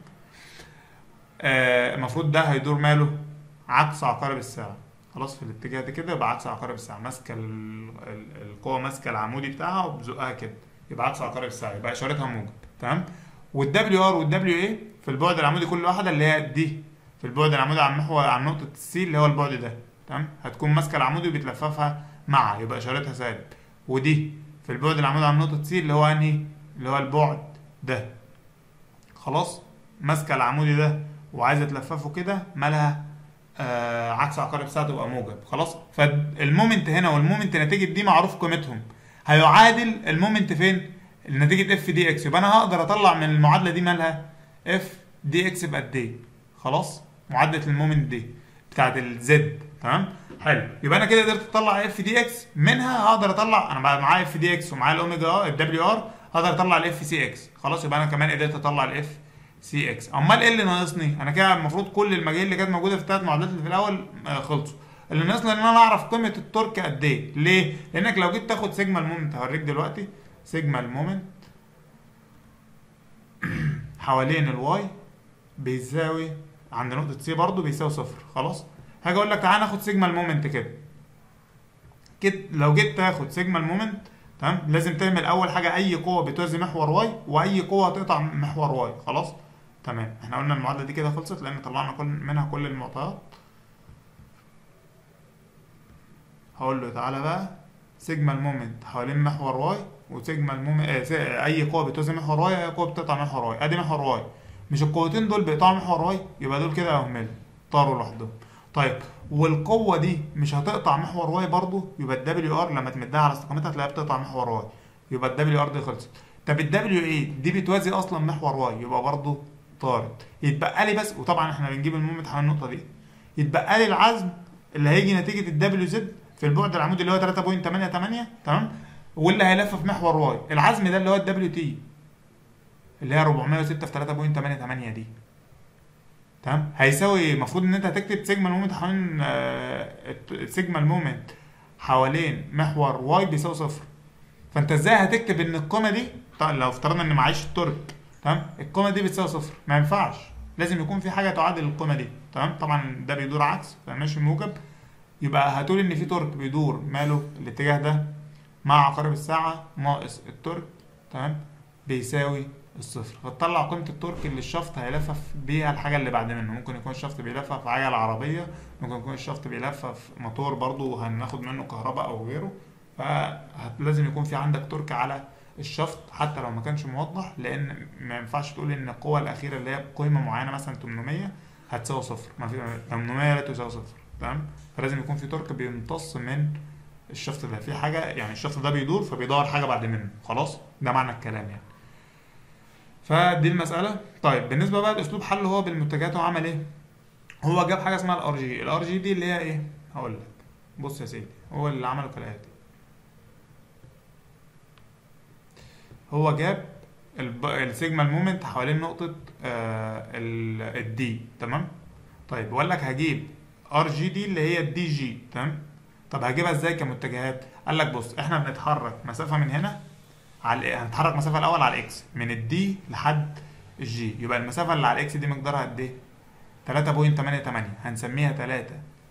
آه، المفروض ده هيدور ماله عكس عقارب الساعه خلاص في الاتجاه ده كده يبقى عكس عقارب الساعه ماسكه ال- ال- القوه ماسكه العمودي بتاعها وبزقها كده يبقى عكس عقارب الساعه يبقى اشارتها موجب تمام والدبليو ار والدبليو اي في البعد العمودي كل واحده اللي هي دي في البعد العمودي عن محور عن نقطه السي اللي هو البعد ده تمام هتكون ماسكه العمودي وبتلففها مع يبقى اشارتها سالب ودي في البعد العمودي عن نقطه سي اللي هو انهي اللي هو البعد ده خلاص ماسكه العمودي ده وعايزه تلففه كده مالها آه عكس عقارب الساعه تبقى موجب خلاص فالمومنت هنا والمومنت نتيجه دي معروف قيمتهم هيعادل المومنت فين نتيجه اف دي اكس يبقى انا هقدر اطلع من المعادله دي مالها اف دي اكس بقد ايه خلاص معادله المومنت دي بتاعت الزد تمام حلو يبقى انا كده قدرت اطلع اف دي اكس منها هقدر اطلع انا بقى معايا اف دي اكس ومعايا الاوميجا ار الدبليو ار هقدر اطلع الاف سي اكس خلاص يبقى انا كمان قدرت اطلع الاف سي اكس امال ايه اللي ناقصني انا كده المفروض كل المجال اللي كانت موجوده في الثلاث معادلات اللي في الاول آه، خلصوا اللي ناقصني ان انا اعرف قيمه التورك قد ايه ليه لانك لو جيت تاخد سيجما المومنت هوريك دلوقتي سيجما المومنت حوالين الواي بيساوي عند نقطه سي برضو بيساوي صفر خلاص هاجي اقول لك تعالى ناخد سيجما المومنت كده كده لو جيت تاخد سيجما المومنت تمام لازم تعمل اول حاجه اي قوه بتوازي محور واي واي قوه هتقطع محور واي خلاص تمام احنا قلنا المعادله دي كده خلصت لان طلعنا كل منها كل المعطيات هقول له تعالى بقى سيجما المومنت حوالين محور واي وسيجما المومنت آه س- اي قوه بتوازي محور واي اي قوه بتقطع محور واي ادي محور واي مش القوتين دول بيقطعوا محور واي يبقى دول كده اهمل طاروا لوحدهم طيب والقوه دي مش هتقطع محور واي برضو يبقى الدبليو ار لما تمدها على استقامتها تلاقيها بتقطع محور واي يبقى الدبليو ار دي خلصت طب الدبليو ايه دي بتوازي اصلا محور واي يبقى برضو طارت يتبقى لي بس وطبعا احنا بنجيب المومنت حوالين النقطه دي يتبقى لي العزم اللي هيجي نتيجه الدبليو زد في البعد العمودي اللي هو 3.88 تمام واللي هيلف في محور واي العزم ده اللي هو الدبليو تي اللي هي 406 في 3.88 دي تمام هيساوي المفروض ان انت هتكتب سيجما المومنت حوالين آه، سيجما المومنت حوالين محور واي بيساوي صفر فانت ازاي هتكتب ان القيمه دي طيب لو افترضنا ان معيش التورك تمام القيمه دي بتساوي صفر ما ينفعش لازم يكون في حاجه تعادل القيمه دي تمام طبعا ده بيدور عكس فماشي موجب يبقى هتقول ان في تورك بيدور ماله الاتجاه ده مع عقارب الساعه ناقص التورك تمام بيساوي الصفر فتطلع قيمه التورك اللي الشفط هيلفف بيها الحاجه اللي بعد منه ممكن يكون الشفط بيلفف في عجله عربيه ممكن يكون الشفط بيلفف في موتور برضو هناخد منه كهرباء او غيره فلازم يكون في عندك تورك على الشفط حتى لو ما كانش موضح لان ما ينفعش تقول ان القوه الاخيره اللي هي قيمه معينه مثلا 800 هتساوي صفر ما في 800 لا تساوي صفر تمام فلازم يكون في تورك بيمتص من الشفط ده في حاجه يعني الشفط ده بيدور فبيدور حاجه بعد منه خلاص ده معنى الكلام يعني فدي المساله طيب بالنسبه بقى لاسلوب حل هو بالمتجهات هو عمل ايه هو جاب حاجه اسمها الار جي الار جي دي اللي هي ايه هقول لك بص يا سيدي هو اللي عمله كالاتي هو جاب الب- السيجما المومنت حوالين نقطة الدي تمام طيب وقال لك هجيب ار جي دي اللي هي الدي جي تمام طب هجيبها ازاي كمتجهات قال لك بص احنا بنتحرك مسافة من هنا على هنتحرك مسافة الأول على الاكس من الدي لحد الجي يبقى المسافة اللي على الاكس دي مقدارها قد ايه؟ 3.88 هنسميها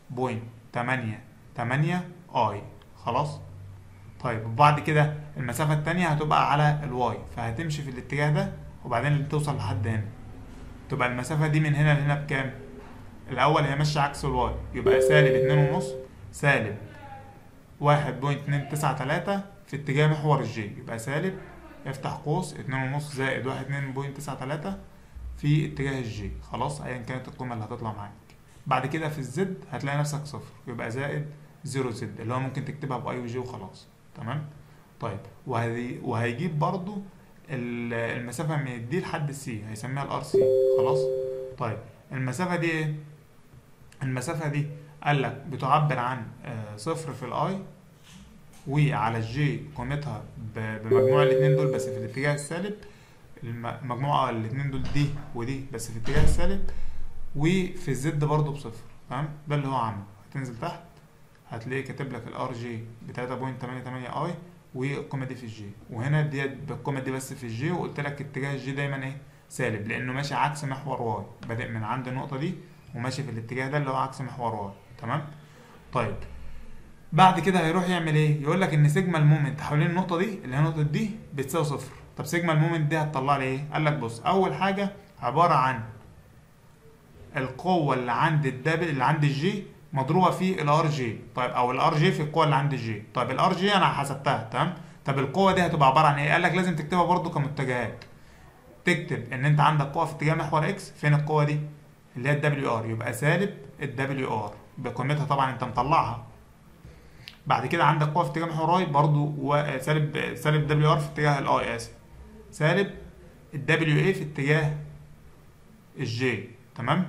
3.88 اي خلاص طيب وبعد كده المسافة التانية هتبقى على الواي فهتمشي في الاتجاه ده وبعدين توصل لحد هنا تبقى المسافة دي من هنا لهنا بكام؟ الأول هي ماشية عكس الواي يبقى سالب اتنين ونص سالب واحد بوينت اتنين تسعة تلاتة في اتجاه محور الجي يبقى سالب افتح قوس اتنين ونص زائد واحد اتنين بوينت تسعة تلاتة في اتجاه الجي خلاص ايا كانت القيمة اللي هتطلع معاك بعد كده في الزد هتلاقي نفسك صفر يبقى زائد زيرو زد اللي هو ممكن تكتبها باي وجي وخلاص تمام طيب وهي وهيجيب برضو ال- المسافة من الدي لحد السي هيسميها الار سي خلاص طيب المسافة دي ايه المسافة دي قال لك بتعبر عن آه، صفر في الاي وعلى الجي قيمتها ب- بمجموع الاتنين دول بس في الاتجاه السالب الم- مجموعة الاتنين دول دي ودي بس في الاتجاه السالب وفي الزد برضو بصفر تمام ده اللي هو عامله هتنزل تحت هتلاقيه كاتب لك الار جي ب 3.88 اي والقيمه دي في الجي وهنا ديت بالقيمه دي بس في الجي وقلت لك اتجاه الجي دايما ايه سالب لانه ماشي عكس محور واي بادئ من عند النقطه دي وماشي في الاتجاه ده اللي هو عكس محور واي تمام طيب بعد كده هيروح يعمل ايه يقول لك ان سيجما المومنت حوالين النقطه دي اللي هي النقطه دي بتساوي صفر طب سيجما المومنت دي هتطلع لي ايه قال لك بص اول حاجه عباره عن القوه اللي عند الدبل اللي عند الجي مضروبه في الار جي طيب او الار جي في القوه اللي عند الجي طيب الار جي انا حسبتها تمام طب القوه دي هتبقى عباره عن ايه قال لك لازم تكتبها برضو كمتجهات تكتب ان انت عندك قوه في اتجاه محور اكس فين القوه دي اللي هي الدبليو ار يبقى سالب الدبليو ار بقيمتها طبعا انت مطلعها بعد كده عندك قوه في اتجاه محور واي برضو و- سالب سالب دبليو ار في اتجاه الاي اسف سالب الدبليو اي في اتجاه الجي تمام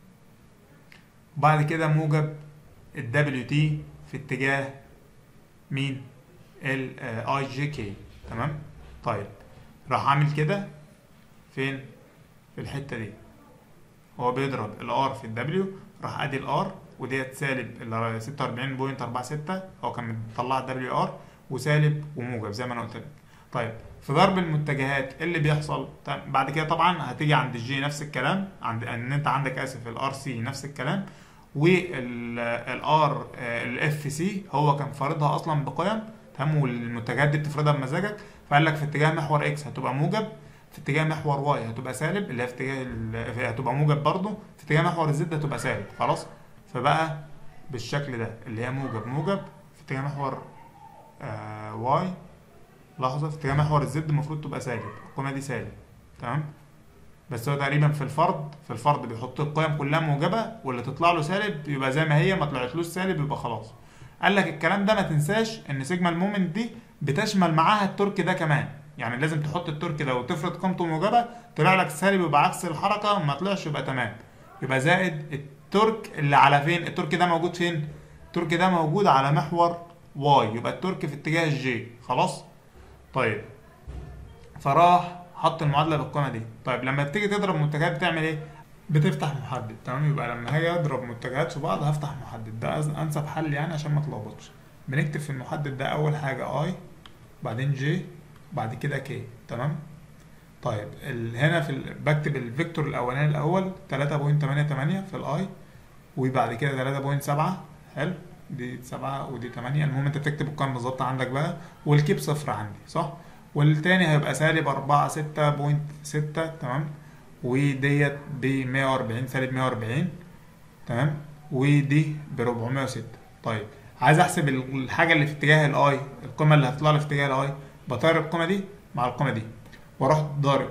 وبعد كده موجب الدبليو تي في اتجاه مين الاي جي كي تمام طيب راح عامل كده فين في الحته دي هو بيضرب الار في الدبليو راح ادي الار وديت سالب ال 46.46 هو كان مطلع الدبليو ار وسالب وموجب زي ما انا قلت لك طيب في ضرب المتجهات إيه اللي بيحصل طيب بعد كده طبعا هتيجي عند الجي نفس الكلام عند ان انت عندك اسف الار سي نفس الكلام والار الاف سي هو كان فارضها اصلا بقيم تمام والمتجهات دي بتفرضها بمزاجك فقال لك في اتجاه محور اكس هتبقى موجب في اتجاه محور واي هتبقى سالب اللي هي في اتجاه ال- في- هتبقى موجب برضه في اتجاه محور الزد هتبقى سالب خلاص فبقى بالشكل ده اللي هي موجب موجب في اتجاه محور آه واي لحظه في اتجاه محور الزد المفروض تبقى سالب القيمه دي سالب تمام بس هو تقريبا في الفرض في الفرض بيحط القيم كلها موجبه واللي تطلع له سالب يبقى زي ما هي ما طلعتلوش سالب يبقى خلاص قال لك الكلام ده ما تنساش ان سيجما المومنت دي بتشمل معاها الترك ده كمان يعني لازم تحط الترك ده وتفرض قيمته موجبه طلع لك سالب يبقى عكس الحركه ما طلعش يبقى تمام يبقى زائد الترك اللي على فين الترك ده موجود فين الترك ده موجود على محور واي يبقى الترك في اتجاه الجي خلاص طيب فراح حط المعادله بالقيمه دي طيب لما بتيجي تضرب متجهات بتعمل ايه بتفتح محدد تمام يبقى لما هاجي اضرب متجهات في بعض هفتح محدد ده أز- انسب حل يعني عشان ما تلخبطش بنكتب في المحدد ده اول حاجه اي بعدين جي بعد كده كي تمام طيب ال... هنا في ال... بكتب الفيكتور الاولاني الاول 3.88 في الاي وبعد كده 3.7 حلو دي 7 ودي 8 المهم انت بتكتب القيم بالظبط عندك بقى والكيب صفر عندي صح والتاني هيبقى سالب 4 6.6 تمام وديت ب 140 سالب 140 تمام ودي ب 406 طيب عايز احسب الحاجه اللي في اتجاه الاي القيمه اللي هتطلع لي في اتجاه الاي بطير القيمه دي مع القيمه دي واروح ضارب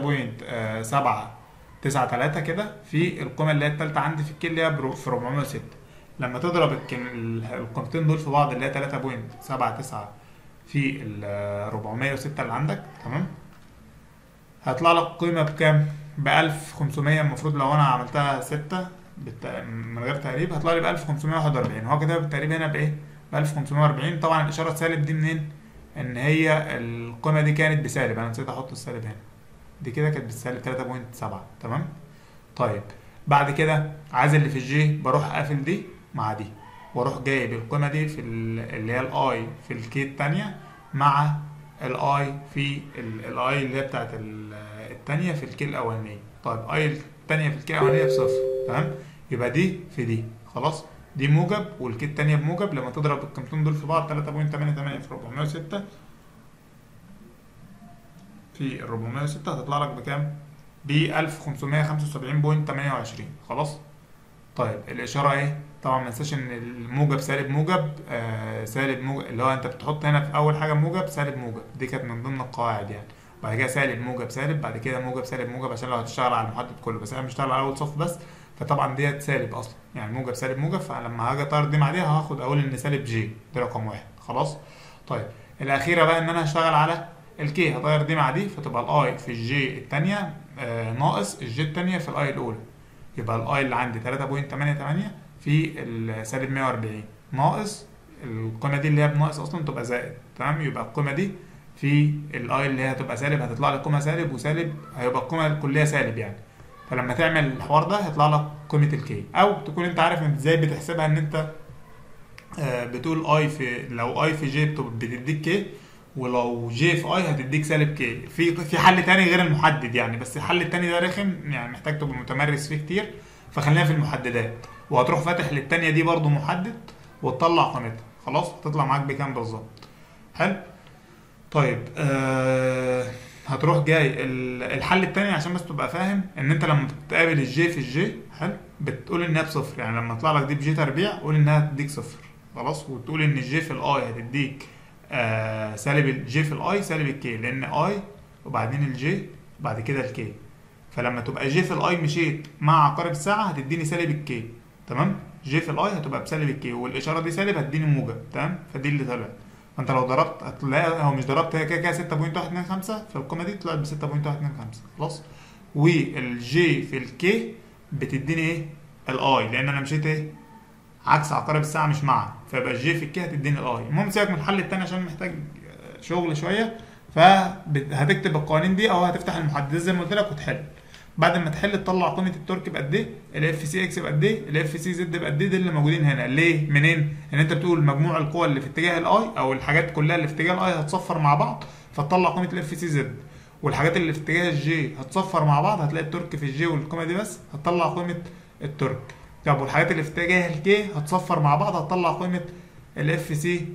3.793 كده في القيمه اللي هي الثالثه عندي في الكيل اللي هي برو- في 406 لما تضرب الكم- ال- القيمتين دول في بعض اللي هي 3.79 في ال 406 اللي عندك تمام هيطلع لك قيمه بكام ب 1500 المفروض لو انا عملتها 6 بالت... من غير تقريب هيطلع لي ب 1541 هو كده بالتقريب هنا بايه ب 1540 طبعا الاشاره السالب دي منين ان هي القيمه دي كانت بسالب انا نسيت احط السالب هنا دي كده كانت بالسالب 3.7 تمام طيب بعد كده عايز اللي في الجي بروح قافل دي مع دي واروح جايب القيمه دي في ال- اللي هي الاي في الكي التانية مع الاي في الاي اللي هي بتاعت ال- التانية في الكي الاولانيه طيب اي التانية في الكي الاولانيه بصفر تمام يبقى دي في دي خلاص دي موجب والكي التانية بموجب لما تضرب القيمتين دول في بعض 3.88 في 406 في 406 هتطلع لك بكام؟ ب 1575.28 خلاص؟ طيب الاشاره ايه؟ طبعا ما ننساش ان الموجب سالب موجب آه سالب موجب اللي هو انت بتحط هنا في اول حاجه موجب سالب موجب دي كانت من ضمن القواعد يعني بعد كده سالب موجب سالب بعد كده موجب سالب موجب عشان لو هتشتغل على المحدد كله بس انا بشتغل على اول صف بس فطبعا ديت سالب اصلا يعني موجب سالب موجب فلما هاجي اطير دي مع دي هاخد اقول ان سالب جي دي رقم واحد خلاص طيب الاخيره بقى ان انا هشتغل على الكي هطير دي مع دي فتبقى الاي في الجي الثانيه آه ناقص الجي الثانيه في الاي الاولى يبقى الاي اللي عندي 3.88 في السالب 140 ناقص القيمه دي اللي هي بناقص اصلا تبقى زائد تمام يبقى القيمه دي في الاي اللي هي هتبقى سالب هتطلع لك قيمه سالب وسالب هيبقى القيمه الكليه سالب يعني فلما تعمل الحوار ده هيطلع لك قيمه الكي او تكون انت عارف انت ازاي بتحسبها ان انت آه، بتقول اي في لو اي في جي بت- بتديك كي ولو جي في اي هتديك سالب كي في في حل تاني غير المحدد يعني بس الحل التاني ده رخم يعني محتاج تبقى متمرس فيه كتير فخلينا في المحددات وهتروح فاتح للتانية دي برضو محدد وتطلع قيمتها خلاص هتطلع معاك بكام بالظبط حلو طيب آه هتروح جاي ال- الحل التاني عشان بس تبقى فاهم ان انت لما بتقابل الجي في الجي حلو بتقول انها بصفر يعني لما تطلع لك دي بجي تربيع قول انها هتديك صفر خلاص وتقول ان الجي في الاي هتديك آه سالب الجي في الاي سالب الكي لان اي وبعدين الجي وبعد كده الكي فلما تبقى جي في الاي مشيت مع عقارب الساعه هتديني سالب الكي تمام جي في الاي هتبقى بسالب الكي والاشاره دي سالب هتديني موجب تمام فدي اللي طلعت فانت لو ضربت هتلاقي هو مش ضربت هي كده كده 6.125 في القيمه دي طلعت ب 6.125 خلاص والجي في الكي بتديني ايه الاي لان انا مشيت ايه عكس عقارب الساعه مش مع فيبقى الجي في الكي هتديني الاي المهم سيبك من الحل التاني عشان محتاج آه، شغل شويه فهتكتب القوانين دي او هتفتح المحددات زي ما قلت لك وتحل بعد ما تحل تطلع قيمه التورك بقد ايه الاف سي اكس بقد ايه الاف سي زد بقد ايه دول اللي موجودين هنا ليه منين ان انت بتقول مجموع القوى اللي في اتجاه الاي او الحاجات كلها اللي في اتجاه الاي هتصفر مع بعض فتطلع قيمه الاف سي زد والحاجات اللي في اتجاه الجي هتصفر مع بعض هتلاقي التورك في الجي والقيمه دي بس هتطلع قيمه التورك طب والحاجات اللي في اتجاه الكي هتصفر مع بعض هتطلع قيمه الاف سي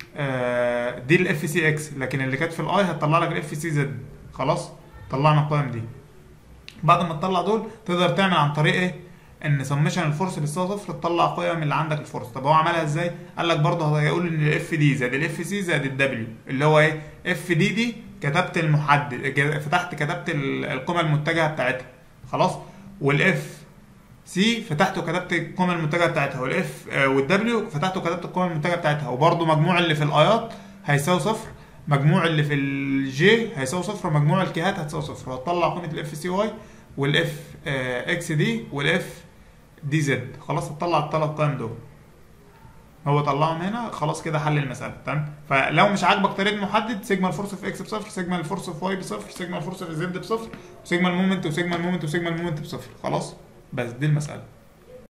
دي الاف سي اكس لكن اللي كانت في الاي هتطلع لك الاف سي زد خلاص طلعنا القيم دي بعد ما تطلع دول تقدر تعمل عن طريق ايه ان سمشن الفورس بيساوي صفر تطلع قيم اللي عندك الفورس طب هو عملها ازاي قال لك برضه هيقول ان الاف دي زائد الاف سي زائد الدبليو اللي هو ايه اف دي دي كتبت المحدد ج- فتحت كتبت ال- القيمه المتجهه بتاعتها خلاص والاف سي فتحت وكتبت القيمه المتجهه بتاعتها والاف والدبليو فتحت وكتبت القيمه المتجهه بتاعتها وبرضه مجموع اللي في الايات هيساوي صفر مجموع اللي في الجي هيساوي صفر مجموع الكيهات هتساوي صفر وهتطلع قيمه الاف سي واي والاف اكس دي والاف دي زد خلاص هتطلع الثلاث قيم دول هو طلعهم هنا خلاص كده حل المساله تمام فلو مش عاجبك طريقه محدد سيجما الفورس في اكس بصفر سيجما الفورس في واي بصفر سيجما الفورس في زد بصفر سيجما المومنت وسيجما المومنت وسيجما المومنت بصفر خلاص بس دي المساله